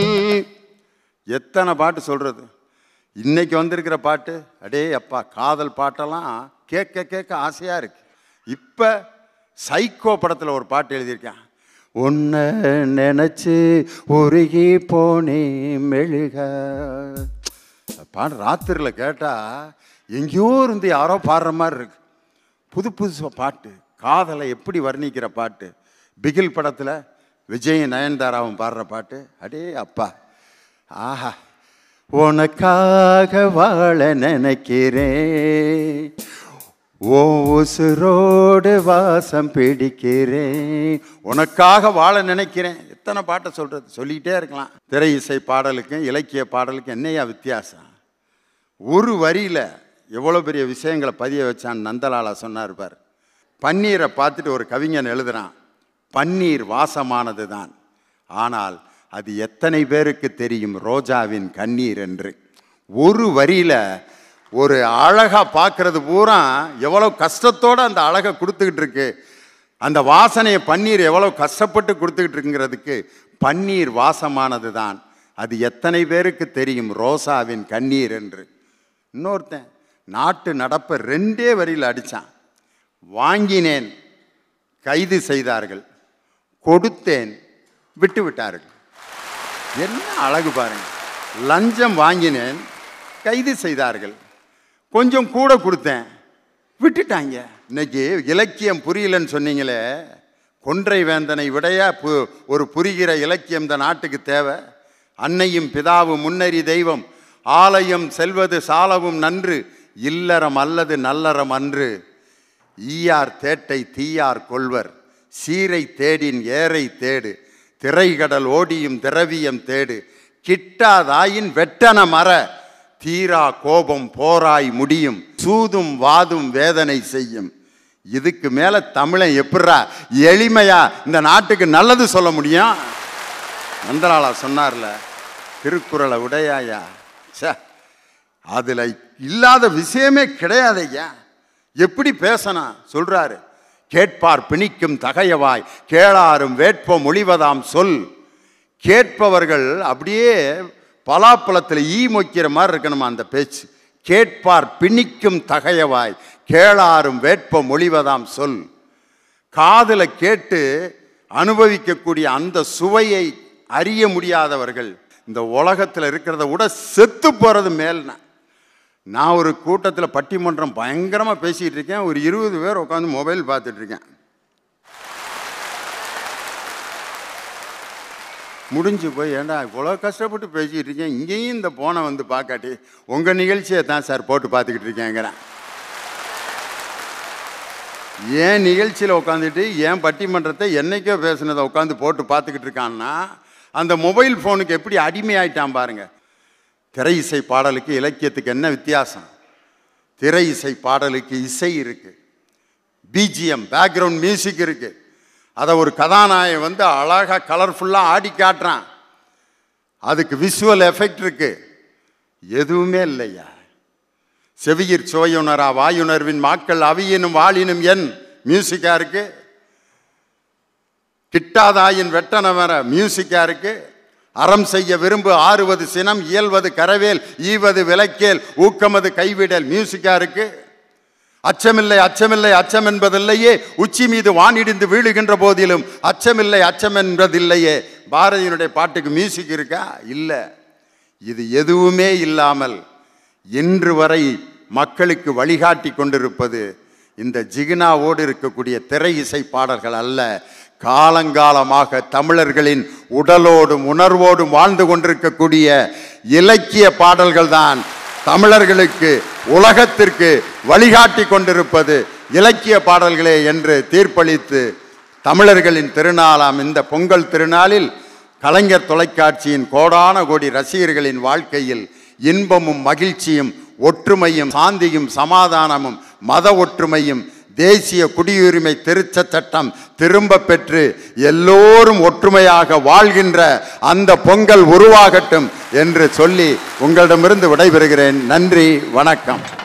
எத்தனை பாட்டு சொல்றது இன்னைக்கு வந்திருக்கிற பாட்டு அடே அப்பா காதல் பாட்டெல்லாம் கேட்க கேட்க ஆசையாக இருக்கு இப்போ சைக்கோ படத்தில் ஒரு பாட்டு எழுதியிருக்கேன் உன்னை நினச்சி உருகி போனே மெழுக பாட்டு ராத்திரியில் கேட்டால் எங்கேயோ இருந்து யாரோ பாடுற மாதிரி இருக்கு புது புதுசு பாட்டு காதலை எப்படி வர்ணிக்கிற பாட்டு பிகில் படத்தில் விஜய் நயன்தாராவும் பாடுற பாட்டு அடே அப்பா ஆஹா உனக்காக வாழ நினைக்கிறேன் ஓ உசுரோடு வாசம் பிடிக்கிறேன் உனக்காக வாழ நினைக்கிறேன் எத்தனை பாட்டை சொல்கிறது சொல்லிக்கிட்டே இருக்கலாம் திரை இசை பாடலுக்கும் இலக்கிய பாடலுக்கும் என்னையா வித்தியாசம் ஒரு வரியில் எவ்வளோ பெரிய விஷயங்களை பதிய வச்சான் நந்தலாலா சொன்னார் பார் பன்னீரை பார்த்துட்டு ஒரு கவிஞன் எழுதுறான் பன்னீர் வாசமானது தான் ஆனால் அது எத்தனை பேருக்கு தெரியும் ரோஜாவின் கண்ணீர் என்று ஒரு வரியில் ஒரு அழகாக பார்க்கறது பூரா எவ்வளோ கஷ்டத்தோடு அந்த அழகை கொடுத்துக்கிட்டு இருக்கு அந்த வாசனையை பன்னீர் எவ்வளோ கஷ்டப்பட்டு கொடுத்துக்கிட்டு இருக்குங்கிறதுக்கு பன்னீர் வாசமானது தான் அது எத்தனை பேருக்கு தெரியும் ரோசாவின் கண்ணீர் என்று இன்னொருத்தன் நாட்டு நடப்பை ரெண்டே வரியில் அடித்தான் வாங்கினேன் கைது செய்தார்கள் கொடுத்தேன் விட்டு விட்டார்கள் என்ன அழகு பாருங்க லஞ்சம் வாங்கினேன் கைது செய்தார்கள் கொஞ்சம் கூட கொடுத்தேன் விட்டுட்டாங்க இன்னைக்கு இலக்கியம் புரியலன்னு சொன்னீங்களே கொன்றை வேந்தனை விடையா பு- ஒரு புரிகிற இலக்கியம் இந்த நாட்டுக்கு தேவை அன்னையும் பிதாவும் முன்னறி தெய்வம் ஆலயம் செல்வது சாலவும் நன்று இல்லறம் அல்லது நல்லறம் அன்று ஈயார் தேட்டை தீயார் கொள்வர் சீரை தேடின் ஏரை தேடு திரைகடல் ஓடியும் திரவியம் தேடு கிட்டாதாயின் வெட்டன மர தீரா கோபம் போராய் முடியும் சூதும் வாதும் வேதனை செய்யும் இதுக்கு மேல தமிழன் எப்படிரா எளிமையா இந்த நாட்டுக்கு நல்லது சொல்ல முடியும் நந்தலாலா சொன்னார்ல திருக்குறளை உடையாயா ச்சே அதுல இல்லாத விஷயமே கிடையாதையா எப்படி பேசணும் சொல்றாரு கேட்பார் பிணிக்கும் தகையவாய் கேளாரும் வேட்பம் ஒளிவதாம் சொல் கேட்பவர்கள் அப்படியே பலாப்பழத்தில் ஈ மொய்க்கிற மாதிரி இருக்கணுமா அந்த பேச்சு கேட்பார் பிணிக்கும் தகையவாய் கேளாரும் வேட்பம் ஒளிவதாம் சொல் காதுல கேட்டு அனுபவிக்கக்கூடிய அந்த சுவையை அறிய முடியாதவர்கள் இந்த உலகத்தில் இருக்கிறத விட செத்து போறது மேல்னா நான் ஒரு கூட்டத்தில் பட்டிமன்றம் பயங்கரமாக பேசிகிட்டு இருக்கேன் ஒரு இருபது பேர் உட்காந்து மொபைல் பார்த்துட்டு இருக்கேன் முடிஞ்சு போய் ஏன்டா இவ்வளோ கஷ்டப்பட்டு பேசிக்கிட்டு இருக்கேன் இங்கேயும் இந்த போனை வந்து பார்க்காட்டி உங்கள் நிகழ்ச்சியை தான் சார் போட்டு பார்த்துக்கிட்டு இருக்கேங்கிறேன் ஏன் நிகழ்ச்சியில் உட்காந்துட்டு ஏன் பட்டிமன்றத்தை என்னைக்கோ பேசுனதை உட்காந்து போட்டு பார்த்துக்கிட்டு இருக்கான்னா அந்த மொபைல் ஃபோனுக்கு எப்படி அடிமையாயிட்டான் பாருங்க திரை இசை பாடலுக்கு இலக்கியத்துக்கு என்ன வித்தியாசம் திரை இசை பாடலுக்கு இசை இருக்கு பிஜிஎம் பேக்ரவுண்ட் மியூசிக் இருக்கு அதை ஒரு கதாநாயகன் வந்து அழகாக கலர்ஃபுல்லாக ஆடி காட்டுறான் அதுக்கு விஷுவல் எஃபெக்ட் இருக்கு எதுவுமே இல்லையா செவியிற் சுவையுணரா வாயுணர்வின் மாக்கள் அவியினும் வாழினும் என் மியூசிக்கா இருக்கு கிட்டாதாயின் வெட்டன வர மியூசிக்கா இருக்கு அறம் செய்ய விரும்பு ஆறுவது சினம் இயல்வது கரவேல் ஈவது விளக்கேல் ஊக்கமது கைவிடல் மியூசிக்கா இருக்கு அச்சமில்லை அச்சமில்லை அச்சம் என்பதில்லையே உச்சி மீது வானிடிந்து வீழுகின்ற போதிலும் அச்சமில்லை அச்சம் என்பதில்லையே பாரதியினுடைய பாட்டுக்கு மியூசிக் இருக்கா இல்லை இது எதுவுமே இல்லாமல் இன்று வரை மக்களுக்கு வழிகாட்டி கொண்டிருப்பது இந்த ஜிகினாவோடு இருக்கக்கூடிய திரை இசை பாடல்கள் அல்ல காலங்காலமாக தமிழர்களின் உடலோடும் உணர்வோடும் வாழ்ந்து கொண்டிருக்கக்கூடிய இலக்கிய பாடல்கள் தான் தமிழர்களுக்கு உலகத்திற்கு வழிகாட்டி கொண்டிருப்பது இலக்கிய பாடல்களே என்று தீர்ப்பளித்து தமிழர்களின் திருநாளாம் இந்த பொங்கல் திருநாளில் கலைஞர் தொலைக்காட்சியின் கோடான கோடி ரசிகர்களின் வாழ்க்கையில் இன்பமும் மகிழ்ச்சியும் ஒற்றுமையும் சாந்தியும் சமாதானமும் மத ஒற்றுமையும் தேசிய குடியுரிமை திருச்ச சட்டம் திரும்ப பெற்று எல்லோரும் ஒற்றுமையாக வாழ்கின்ற அந்த பொங்கல் உருவாகட்டும் என்று சொல்லி உங்களிடமிருந்து விடைபெறுகிறேன் நன்றி வணக்கம்